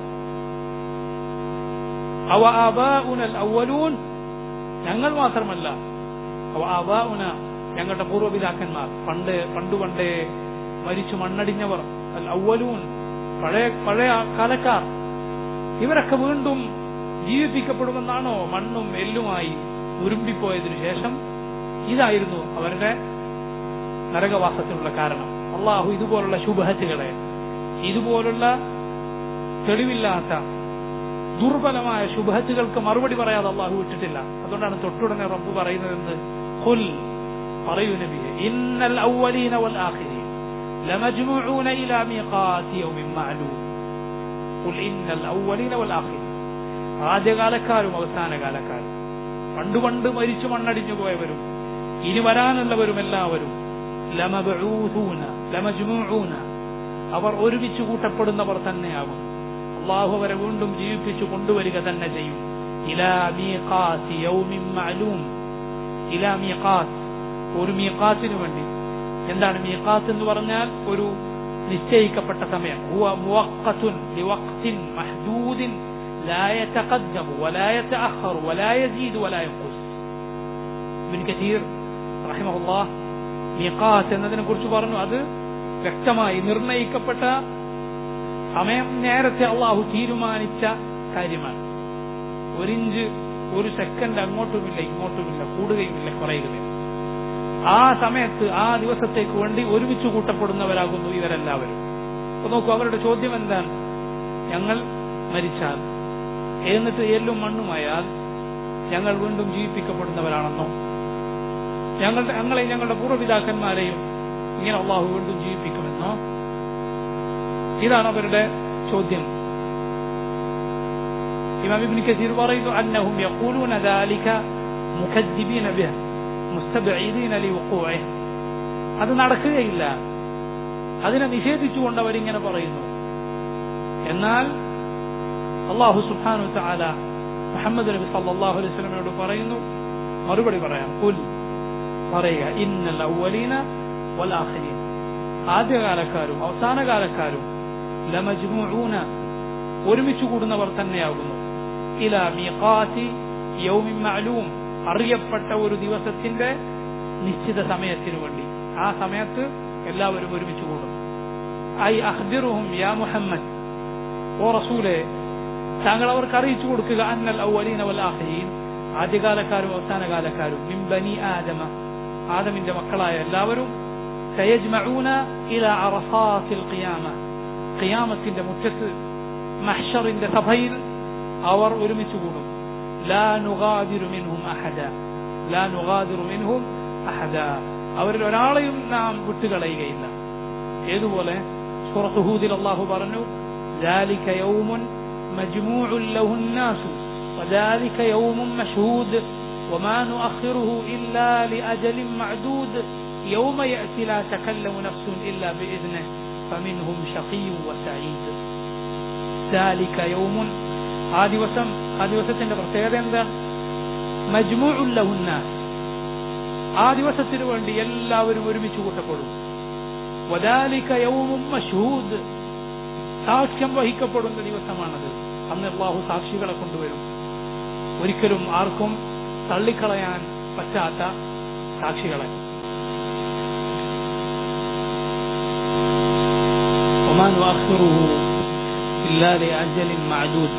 S1: അവ ആബാഉനൽ അവലൂൻ ഞങ്ങൾ മാത്രമല്ല അവ ആബാഉന ഞങ്ങളുടെ പൂർവ്വപിതാക്കന്മാർ പണ്ട് പണ്ടു പണ്ടേ മരിച്ചു മണ്ണടിഞ്ഞവർ അൽ അവലൂൻ പഴയ പഴയ കാലക്കാർ ഇവരൊക്കെ വീണ്ടും ജീവിപ്പിക്കപ്പെടുമെന്നാണോ മണ്ണും എല്ലുമായി ഉരുമ്പിപ്പോയതിനു ശേഷം ഇതായിരുന്നു അവരുടെ നരകവാസത്തിനുള്ള കാരണം അള്ളാഹു ഇതുപോലുള്ള ശുഭഹത്തുകളെ ഇതുപോലുള്ള തെളിവില്ലാത്ത ദുർബലമായ ശുഭത്തുകൾക്ക് മറുപടി പറയാതെ അള്ളാഹു വിട്ടിട്ടില്ല അതുകൊണ്ടാണ് തൊട്ടുടനെ റബ്ബ് പറയുന്നത് എന്ത് ഖുൽ പറയൂ നബിയെ ഇന്നൽ അവലീന വൽ ആഖിരീൻ لمجموعون إلى ميقات يوم معلوم قل إن الأولين والآخرين ആദ്യകാലക്കാരും അവസാനകാലക്കാരും പണ്ട് പണ്ട് മരിച്ചു മണ്ണടിഞ്ഞു പോയവരും ഇനി വരാനുള്ളവരും എല്ലാവരും ലമബഊസൂന ലമജ്മൂഊന അവർ ഒരുമിച്ച് കൂട്ടപ്പെടുന്നവർ തന്നെയാകും അള്ളാഹു അവരെ വീണ്ടും ജീവിപ്പിച്ചു കൊണ്ടുവരിക തന്നെ ചെയ്യും ഇലാ മീഖാത്തി യൗമിൻ മഅലൂം ഇലാ മീഖാത്ത് ഒരു മീഖാത്തിന് വേണ്ടി എന്താണ് മീഖാത്ത് എന്ന് പറഞ്ഞാൽ ഒരു നിശ്ചയിക്കപ്പെട്ട സമയം ഹുവ മുവഖത്തുൻ ലിവഖ്തിൻ മഹ്ദൂദിൻ لا يتقدم ولا يتأخر ولا يزيد ولا ينقص ابن كثير رحمه الله മീഖാത്ത് എന്നതിനെ കുറിച്ച് പറഞ്ഞു അത് വ്യക്തമായി നിർണയിക്കപ്പെട്ട സമയം നേരത്തെ അള്ളാഹു തീരുമാനിച്ച കാര്യമാണ് ഒരിഞ്ച് ഒരു സെക്കൻഡ് അങ്ങോട്ടുമില്ല ഇങ്ങോട്ടുമില്ല കൂടുകയുമില്ല കുറയുകയില്ല ആ സമയത്ത് ആ ദിവസത്തേക്ക് വേണ്ടി ഒരുമിച്ച് കൂട്ടപ്പെടുന്നവരാകുന്നു ഇവരെല്ലാവരും അപ്പൊ നോക്കൂ അവരുടെ ചോദ്യം എന്താണ് ഞങ്ങൾ മരിച്ചാൽ എന്നിട്ട് എല്ലും മണ്ണുമായാൽ ഞങ്ങൾ വീണ്ടും ജീവിപ്പിക്കപ്പെടുന്നവരാണെന്നോ ഞങ്ങൾ ഞങ്ങളെ ഞങ്ങളുടെ പൂർവ്വപിതാക്കന്മാരെയും ഇങ്ങനെ അള്ളാഹു വീണ്ടും ജീവിപ്പിക്കുമെന്നോ ഇതാണ് അവരുടെ ചോദ്യം ഇമാം ഇബ്നു കസീർ പറയുന്നു അന്നഹും യഖൂലൂന ذلك മുഖദ്ദിബീന ബിഹ മുസ്തബഈദീന ലിവുഖൂഇഹി അത് നടക്കുകയില്ല അതിനെ നിഷേധിച്ചുകൊണ്ട് അവരിങ്ങനെ പറയുന്നു എന്നാൽ അള്ളാഹു സുബ്ഹാനഹു തആല മുഹമ്മദ് നബി സല്ലല്ലാഹു അലൈഹി വസല്ലമയോട് പറയുന്നു മറുപടി പറയാം കുൽ പറയുക ഇന്നൽ അവലീന വൽ ആഖിരീൻ ആദ്യകാലക്കാരും അവസാനകാലക്കാരും ലമജ്മുഊന ഒരുമിച്ച് കൂടുന്നവർ തന്നെയാകുന്നു ഇല മീഖാത്തി യൗമിൻ മഅലൂം അറിയപ്പെട്ട ഒരു ദിവസത്തിന്റെ നിശ്ചിത സമയത്തിനു വേണ്ടി ആ സമയത്ത് എല്ലാവരും ഒരുമിച്ച് കൂടും ഐ അഖ്ബിറുഹും യാ മുഹമ്മദ് ഓ റസൂലെ താങ്കൾ അവർക്ക് അറിയിച്ചു കൊടുക്കുക അന്നൽ ഔവലീന വൽ ആഖിരീൻ ആദ്യകാലക്കാരും അവസാനകാലക്കാരും മിൻ ബനി ആദമ ആദമിന്റെ മക്കളായ എല്ലാവരും സയജ്മഊന ഇല അറഫാത്തിൽ ഖിയാമ ഖിയാമത്തിന്റെ മുറ്റത്ത് മഹ്ഷറിന്റെ സഭയിൽ അവർ ഒരുമിച്ച് കൂടും ലാ നുഗാദിറു മിൻഹും അഹദ ലാ നുഗാദിറു മിൻഹും അഹദ അവരിൽ ഒരാളെയും നാം വിട്ടുകളയുകയില്ല ഏതുപോലെ സൂറത്ത് ഹൂദിൽ അള്ളാഹു പറഞ്ഞു ذلك يوم مجموع له الناس وذلك يوم مشهود وما نؤخره إلا لأجل معدود يوم يأتي لا تكلم نفس إلا بإذنه فمنهم شقي وسعيد ذلك يوم ആ ദിവസം ആ ദിവസത്തിന്റെ പ്രത്യേകത എന്താ മജ്മുഉല്ലഹുന്ന ആ ദിവസത്തിനു വേണ്ടി എല്ലാവരും ഒരുമിച്ച് കൂട്ടപ്പെടും വദാലിക യൗമും മഷ്ഹൂദ് സാക്ഷ്യം വഹിക്കപ്പെടുന്ന ദിവസമാണത് അന്ന് അള്ളാഹു സാക്ഷികളെ കൊണ്ടുവരും ഒരിക്കലും ആർക്കും തള്ളിക്കളയാൻ പറ്റാത്ത സാക്ഷികളെ وما نؤخره إلا لأجل معدود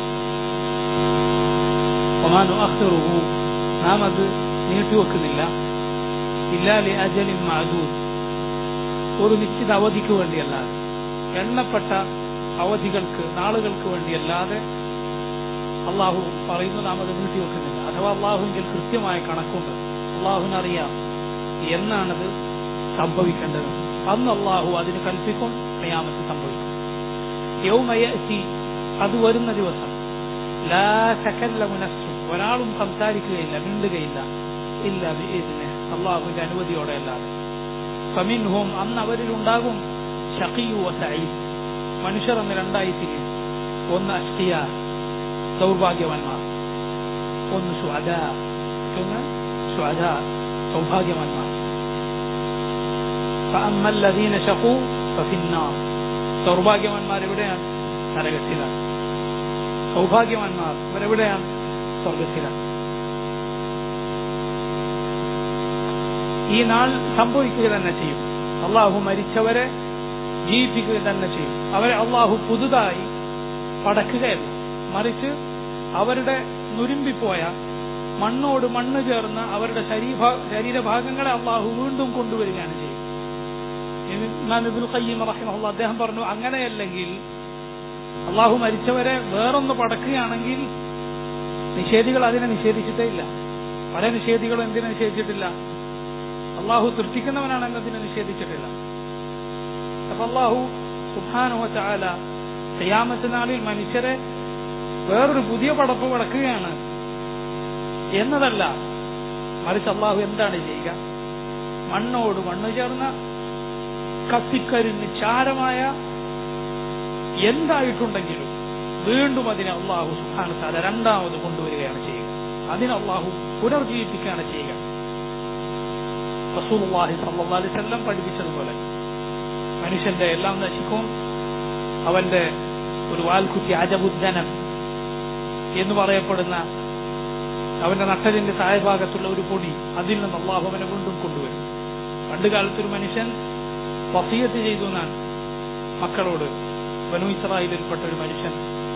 S1: وما نؤخره നാം അത് നീട്ടിവെക്കുന്നില്ല ഇല്ലാ ലി അജലിൻ മഅദൂദ് ഒരു നിശ്ചിത അവധിക്ക് വേണ്ടിയല്ലാതെ എണ്ണപ്പെട്ട അവധികൾക്ക് നാളുകൾക്ക് വേണ്ടിയല്ലാതെ അള്ളാഹു പറയുന്നു നാം അത് നീട്ടിവെക്കുന്നില്ല അഥവാ അള്ളാഹുവിൽ കൃത്യമായ കണക്കുണ്ട് അള്ളാഹുവിനറിയാം എന്നാണത് സംഭവിക്കേണ്ടത് അന്ന് അള്ളാഹു അതിന് കൽപ്പിക്കും കയാമത്ത് സംഭവിക്കും യൗമയത്തി അത് വരുന്ന ദിവസം ലാ തകല്ലമു നഫ്സുൻ ഒരാളും സംസാരിക്കുകയില്ല മിണ്ടുകയില്ല ഇല്ല ബിഇذنه അള്ളാഹുവിന്റെ അനുമതിയോടെ അല്ലാതെ ഫമിൻഹും അന്ന് അവരിൽ ഉണ്ടാകും ഷഖിയു വസഈദ് മനുഷ്യർ എന്ന് രണ്ടായി തിരിയും ഒന്ന് അഷ്കിയ ദൗർഭാഗ്യവാന്മാർ ഒന്ന് സ്വാദ ഒന്ന് സ്വാദ സൗഭാഗ്യവാന്മാർ فأما الذين شقوا ففي النار സൗഭാഗ്യവാന്മാർ എവിടെയാണ് നരകത്തിലാണ് സൗഭാഗ്യവാന്മാർ ഇവരെവിടെയാണ് സ്വർഗത്തിലാണ് ഈ നാൾ സംഭവിക്കുക തന്നെ ചെയ്യും അള്ളാഹു മരിച്ചവരെ ജീവിപ്പിക്കുക തന്നെ ചെയ്യും അവരെ അള്ളാഹു പുതുതായി പടക്കുകയല്ല മറിച്ച് അവരുടെ നുരുമ്പിപ്പോയ മണ്ണോട് മണ്ണ് ചേർന്ന അവരുടെ ശരീര ശരീരഭാഗങ്ങളെ അള്ളാഹു വീണ്ടും കൊണ്ടുവരികയാണ് ചെയ്യും ഇമാം ഇബ്നുൽ ഖയ്യിം റഹിമഹുല്ലാ അദ്ദേഹം പറഞ്ഞു അങ്ങനെയല്ലെങ്കിൽ അള്ളാഹു മരിച്ചവരെ വേറൊന്ന് പടക്കുകയാണെങ്കിൽ നിഷേധികൾ അതിനെ നിഷേധിച്ചിട്ടേ ഇല്ല പല നിഷേധികളും എന്തിനെ നിഷേധിച്ചിട്ടില്ല അള്ളാഹു സൃഷ്ടിക്കുന്നവനാണ് എന്നതിനെ നിഷേധിച്ചിട്ടില്ല അപ്പൊ അള്ളാഹു സുഹാനുഹ ചാല ചെയ്യാമത്തെ നാളിൽ മനുഷ്യരെ വേറൊരു പുതിയ പടപ്പ് പടക്കുകയാണ് എന്നതല്ല മറിച്ച് അള്ളാഹു എന്താണ് ചെയ്യുക മണ്ണോട് മണ്ണ് ചേർന്ന കത്തിക്കരിഞ്ഞ് ചാരമായ എന്തായിട്ടുണ്ടെങ്കിലും വീണ്ടും അതിനെ അള്ളാഹു സുഹാനത്താല രണ്ടാമത് കൊണ്ടുവരികയാണ് ചെയ്യുക അതിനെ അള്ളാഹു പുനർജീവിപ്പിക്കുകയാണ് ചെയ്യുക റസൂലുള്ളാഹി സല്ലല്ലാഹു അലൈഹി വസല്ലം പഠിപ്പിച്ചതുപോലെ മനുഷ്യന്റെ എല്ലാം നശിക്കും അവന്റെ ഒരു വാൽക്കുറ്റി അജബുദ്ധനം എന്ന് പറയപ്പെടുന്ന അവന്റെ നട്ടലിന്റെ താഴ്ഭാഗത്തുള്ള ഒരു പൊടി അതിൽ നിന്ന് അള്ളാഹു അവനെ വീണ്ടും കൊണ്ടുവരും പണ്ട് കാലത്ത് ഒരു മനുഷ്യൻ വസീയത്ത് ചെയ്തു എന്നാണ് മക്കളോട് ബനു ഇസ്രായേലിൽപ്പെട്ട ഒരു മനുഷ്യൻ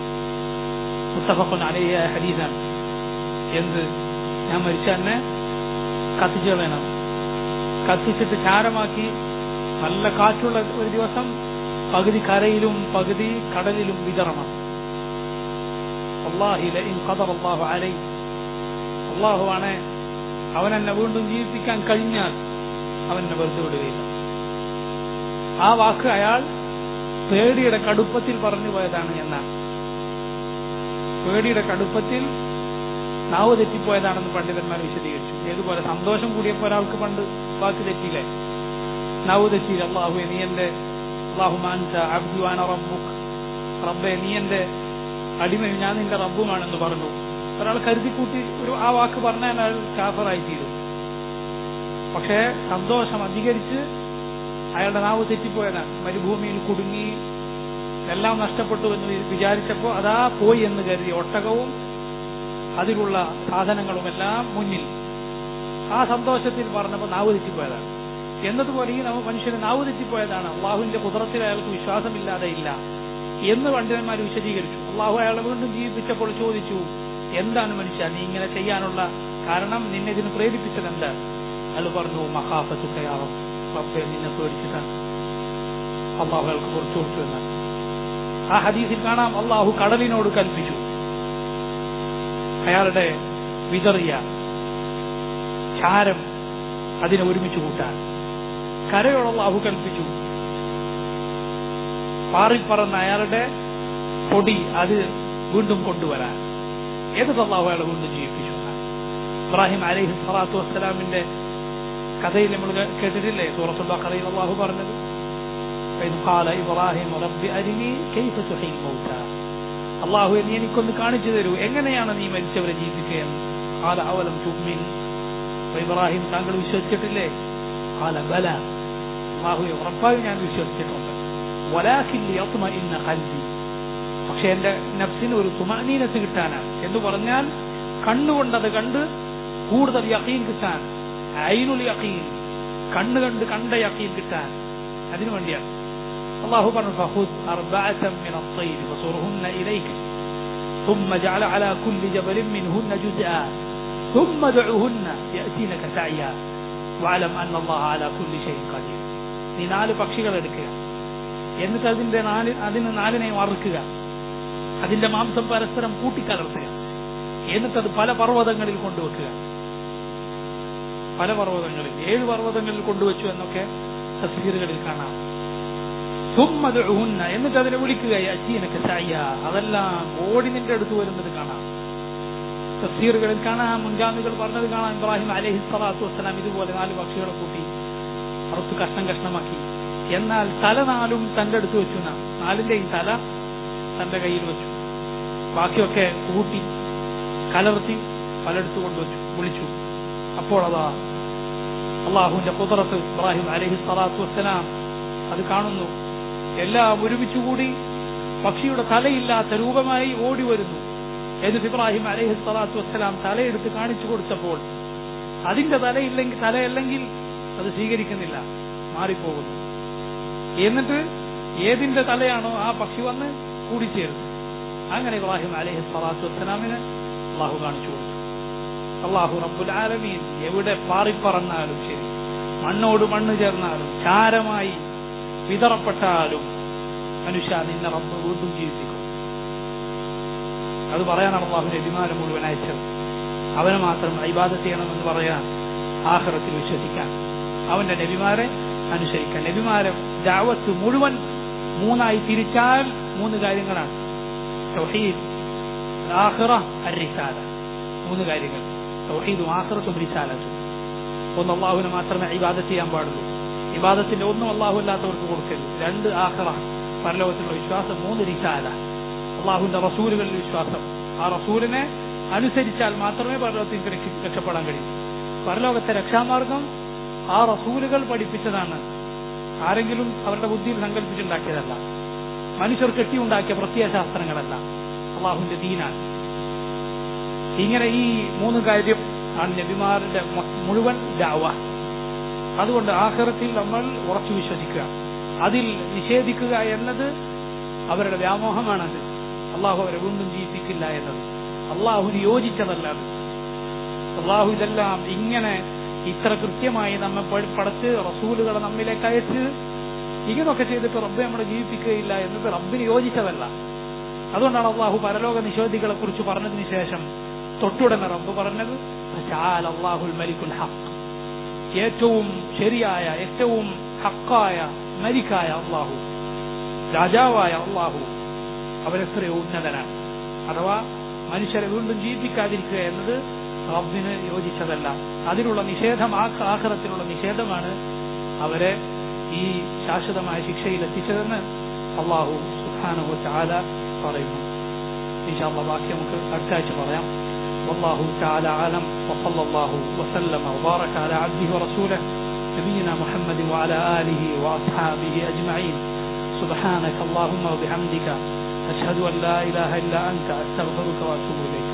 S1: മുത്തഫഖുൻ അലയ്യ ഹദീസാണ് എന്ത് ഞാൻ മരിച്ച തന്നെ കത്തിച്ചു കളയണം കത്തിച്ചിട്ട് ചാരമാക്കി നല്ല കാറ്റുള്ള ഒരു ദിവസം പകുതി കരയിലും പകുതി കടലിലും വിതറണം അള്ളാഹി ലഇൻ ഖദറ അല്ലാഹു അലൈ അള്ളാഹുവാണ് അവൻ എന്നെ വീണ്ടും ജീവിപ്പിക്കാൻ കഴിഞ്ഞാൽ അവൻ എന്നെ വെറുതെ വിടുകയില്ല ആ വാക്ക് അയാൾ പേടിയുടെ കടുപ്പത്തിൽ പറഞ്ഞു പോയതാണ് എന്നാണ് പേടിയുടെ കടുപ്പത്തിൽ നാവ് തെറ്റിപ്പോയതാണെന്ന് പണ്ഡിതന്മാർ വിശദീകരിച്ചു ഏതുപോലെ സന്തോഷം കൂടിയപ്പോൾ ഒരാൾക്ക് പണ്ട് വാക്ക് തെറ്റിയില്ലേ നാവ് തെറ്റിയില്ല അള്ളാഹു നീ എന്റെ അള്ളാഹു മാൻസ അബ്ദുവാന റബ്ബുക്ക് റബ്ബെ നീ എന്റെ അടിമ ഞാൻ നിന്റെ റബ്ബുമാണെന്ന് പറഞ്ഞു ഒരാൾ കരുതിക്കൂട്ടി ഒരു ആ വാക്ക് പറഞ്ഞാൽ അയാൾ കാഫറായി തീരും പക്ഷേ സന്തോഷം അധികരിച്ച് അയാളുടെ നാവ് തെറ്റിപ്പോയതാണ് മരുഭൂമിയിൽ കുടുങ്ങി എല്ലാം നഷ്ടപ്പെട്ടു എന്ന് വിചാരിച്ചപ്പോൾ അതാ പോയി എന്ന് കരുതി ഒട്ടകവും അതിലുള്ള സാധനങ്ങളുമെല്ലാം മുന്നിൽ ആ സന്തോഷത്തിൽ പറഞ്ഞപ്പോൾ നാവ് തെറ്റിപ്പോയതാണ് എന്നതുപോലെ ഈ നമ്മ മനുഷ്യന് നാവ് തെറ്റിപ്പോയതാണ് അള്ളാഹുവിന്റെ കുതിരത്തിൽ അയാൾക്ക് വിശ്വാസമില്ലാതെ ഇല്ല എന്ന് പണ്ഡിതന്മാർ വിശദീകരിച്ചു അള്ളാഹു അയാളെ വീണ്ടും ജീവിപ്പിച്ചപ്പോൾ ചോദിച്ചു എന്താണ് മനുഷ്യ നീ ഇങ്ങനെ ചെയ്യാനുള്ള കാരണം നിന്നെ ഇതിന് പ്രേരിപ്പിച്ചത് എന്താണ് അയാൾ പറഞ്ഞു മഹാഫത്ത് കയാറും റബ്ബെ നിന്നെ പേടിച്ചിട്ടാണ് അള്ളാഹു അയാൾക്ക് കുറച്ചു കൊടുത്തു എന്നാണ് ആ ഹദീസിൽ കാണാം അള്ളാഹു കടലിനോട് കൽപ്പിച്ചു അയാളുടെ വിതറിയ ചാരം അതിനെ ഒരുമിച്ച് കൂട്ടാൻ കരയോട് അള്ളാഹു കൽപ്പിച്ചു പാറിപ്പറന്ന അയാളുടെ പൊടി അത് വീണ്ടും കൊണ്ടുവരാൻ ഏത് അള്ളാഹു അയാളെ വീണ്ടും ജീവിപ്പിച്ചു ഇബ്രാഹിം അലൈഹി സ്വലാത്തു വസ്സലാമിന്റെ കഥയിൽ നമ്മൾ കേട്ടിട്ടില്ലേ സൂറത്തുള്ള കഥയിൽ അള്ളാഹു പറഞ്ഞത് ഇബ്രാഹിം റബ്ബി അരിനി കൈഫ തുഹീൽ മൗത അള്ളാഹു നീ എനിക്കൊന്ന് കാണിച്ചു തരൂ എങ്ങനെയാണ് നീ മരിച്ചവരെ ജീവിപ്പിക്കുകയെന്ന് കാല അവലം തുമ്മിൻ ഇബ്രാഹിം താങ്കൾ വിശ്വസിച്ചിട്ടില്ലേ കാല ബല അള്ളാഹു ഉറപ്പായും ഞാൻ വിശ്വസിച്ചിട്ടുണ്ട് വലാഖിൻ ഇന്ന കൽബി പക്ഷെ എന്റെ നഫ്സിന് ഒരു തുമാനീനത്ത് കിട്ടാനാണ് എന്ന് പറഞ്ഞാൽ കണ്ണുകൊണ്ടത് കണ്ട് കൂടുതൽ യക്കീൻ കിട്ടാൻ ഐനുൽ യക്കീൻ കണ്ണ് കണ്ട് കണ്ട യക്കീൻ കിട്ടാൻ അതിനു വേണ്ടിയാണ് الله പറഞ്ഞു فخذ أربعة من الطير فصرهن إليك ثم جعل على كل جبل منهن جزءا ثم دعوهن يأتينك سعيا واعلم أن الله على كل شيء قدير നീ നാല് പക്ഷികൾ എടുക്കുക എന്നിട്ട് അതിന്റെ നാല് അതിന് നാലിനെ മറുക്കുക അതിന്റെ മാംസം പരസ്പരം കൂട്ടിക്കലർത്തുക എന്നിട്ടത് പല പർവ്വതങ്ങളിൽ കൊണ്ടുവെക്കുക പല പർവ്വതങ്ങളിൽ ഏഴ് പർവ്വതങ്ങളിൽ കൊണ്ടുവച്ചു എന്നൊക്കെ തസ്വീറുകളിൽ കാണാം സുമ്മതുഹുന്ന എന്നിട്ട് അതിനെ വിളിക്കുക അച്ചീനക്ക് സായ അതെല്ലാം ഓടി നിന്റെ അടുത്ത് വരുന്നത് കാണാം തഫ്സീറുകളിൽ കാണാം മുൻഗാമികൾ പറഞ്ഞത് കാണാം ഇബ്രാഹിം അലഹി സ്വലാത്തു വസ്സലാം ഇതുപോലെ നാല് പക്ഷികളെ കൂട്ടി അറുത്ത് കഷ്ണം കഷ്ണമാക്കി എന്നാൽ തല നാലും തന്റെ അടുത്ത് വെച്ചു നാം നാലിന്റെയും തല തന്റെ കയ്യിൽ വെച്ചു ബാക്കിയൊക്കെ കൂട്ടി കലർത്തി പലയിടത്ത് കൊണ്ടുവച്ചു വിളിച്ചു അപ്പോൾ അതാ അള്ളാഹുവിന്റെ കുതിരത്ത് ഇബ്രാഹിം അലഹി സ്വലാത്തു വസ്സലാം അത് കാണുന്നു എല്ലാം ഒരുമിച്ചുകൂടി പക്ഷിയുടെ തലയില്ലാത്ത രൂപമായി ഓടി വരുന്നു എന്നിട്ട് ഇബ്രാഹിം അലൈഹി സ്വലാത്തു വസ്സലാം തലയെടുത്ത് കാണിച്ചു കൊടുത്തപ്പോൾ അതിന്റെ തലയില്ലെങ്കിൽ തലയല്ലെങ്കിൽ അത് സ്വീകരിക്കുന്നില്ല മാറിപ്പോകുന്നു എന്നിട്ട് ഏതിന്റെ തലയാണോ ആ പക്ഷി വന്ന് കൂടിച്ചേർന്നു അങ്ങനെ ഇബ്രാഹിം അലൈഹി സ്വലാത്തു വസ്സലാമിന് അള്ളാഹു കാണിച്ചു കൊടുത്തു അള്ളാഹു റബ്ബുൽ ആലമീൻ എവിടെ പാറിപ്പറന്നാലും ശരി മണ്ണോട് മണ്ണ് ചേർന്നാലും ചാരമായി വിതറപ്പെട്ടാലും മനുഷ്യ നിന്നെ റബ്ബ് വീണ്ടും ജീവിപ്പിക്കും അത് പറയാനാണ് അള്ളാഹു നബിമാരെ മുഴുവൻ അയച്ചത് അവനെ മാത്രം ഇബാദത്ത് ചെയ്യണമെന്ന് പറയാൻ ആഹ്റത്തിൽ വിശ്വസിക്കാൻ അവന്റെ നബിമാരെ അനുസരിക്കാൻ നബിമാരെ ദാവത്ത് മുഴുവൻ മൂന്നായി തിരിച്ചാൽ മൂന്ന് കാര്യങ്ങളാണ് തൗഹീദ് ആഖിറ അരിസാല മൂന്ന് കാര്യങ്ങൾ തൗഹീദും ആഖിറത്തും റിസാലത്തും ഒന്ന് അള്ളാഹുവിനെ മാത്രമേ ഇബാദത്ത് ചെയ്യാൻ പാടുള്ളൂ ഇബാദത്തിന്റെ ഒന്നും അള്ളാഹു അല്ലാത്തവർക്ക് കൊടുക്കരുത് രണ്ട് ആഖിറ പരലോകത്തിലുള്ള വിശ്വാസം മൂന്ന് റിസാല അള്ളാഹുവിന്റെ റസൂലുകളിൽ വിശ്വാസം ആ റസൂലിനെ അനുസരിച്ചാൽ മാത്രമേ പരലോകത്തിൽ രക്ഷപ്പെടാൻ കഴിയൂ പരലോകത്തെ രക്ഷാമാർഗം ആ റസൂലുകൾ പഠിപ്പിച്ചതാണ് ആരെങ്കിലും അവരുടെ ബുദ്ധിയിൽ സങ്കല്പിച്ചുണ്ടാക്കിയതല്ല മനുഷ്യർ കെട്ടിയുണ്ടാക്കിയ പ്രത്യയശാസ്ത്രങ്ങളല്ല അള്ളാഹുവിന്റെ ദീനാണ് ഇങ്ങനെ ഈ മൂന്ന് കാര്യം ആണ് നബിമാരുടെ മുഴുവൻ ദാവ അതുകൊണ്ട് ആഹ്റത്തിൽ നമ്മൾ ഉറച്ചു വിശ്വസിക്കുക അതിൽ നിഷേധിക്കുക എന്നത് അവരുടെ വ്യാമോഹമാണത് അള്ളാഹു അവരെ വീണ്ടും ജീവിപ്പിക്കില്ല എന്നത് അള്ളാഹുവിന് യോജിച്ചതല്ല അത് അള്ളാഹു ഇതെല്ലാം ഇങ്ങനെ ഇത്ര കൃത്യമായി നമ്മെ പടച്ച് റസൂലുകളെ നമ്മിലേക്ക് അയച്ച് ഇങ്ങനൊക്കെ ചെയ്തിട്ട് റബ്ബെ നമ്മളെ ജീവിപ്പിക്കുകയില്ല എന്നത് റബ്ബിന് യോജിച്ചതല്ല അതുകൊണ്ടാണ് അള്ളാഹു പരലോക നിഷേധികളെ കുറിച്ച് പറഞ്ഞതിന് ശേഷം തൊട്ടുടനെ റബ്ബ് പറഞ്ഞത് അള്ളാഹുൽ മലിക്കുൽ ഹക്ക് ഏറ്റവും ശരിയായ ഏറ്റവും ഹക്കായ മലിക്കായ അള്ളാഹു രാജാവായ അള്ളാഹു അവരെത്രയോ ഉന്നതനാണ് അഥവാ മനുഷ്യരെ വീണ്ടും ജീവിപ്പിക്കാതിരിക്കുക എന്നത് റബ്ബിന് യോജിച്ചതല്ല അതിനുള്ള നിഷേധം ആ ആഹ്റത്തിലുള്ള നിഷേധമാണ് അവരെ ഈ ശാശ്വതമായ ശിക്ഷയിൽ എത്തിച്ചതെന്ന് അള്ളാഹു സുഖാനുഹു ചാല പറയുന്നു ഇൻഷാല്ല ബാക്കി നമുക്ക് അടുത്ത ആഴ്ച പറയാം والله تعالى عالم وصلى الله وسلم وبارك على عبده ورسوله نبينا محمد وعلى آله وأصحابه أجمعين سبحانك اللهم وبحمدك أشهد أن لا إله إلا أنت أستغفرك وأتوب إليك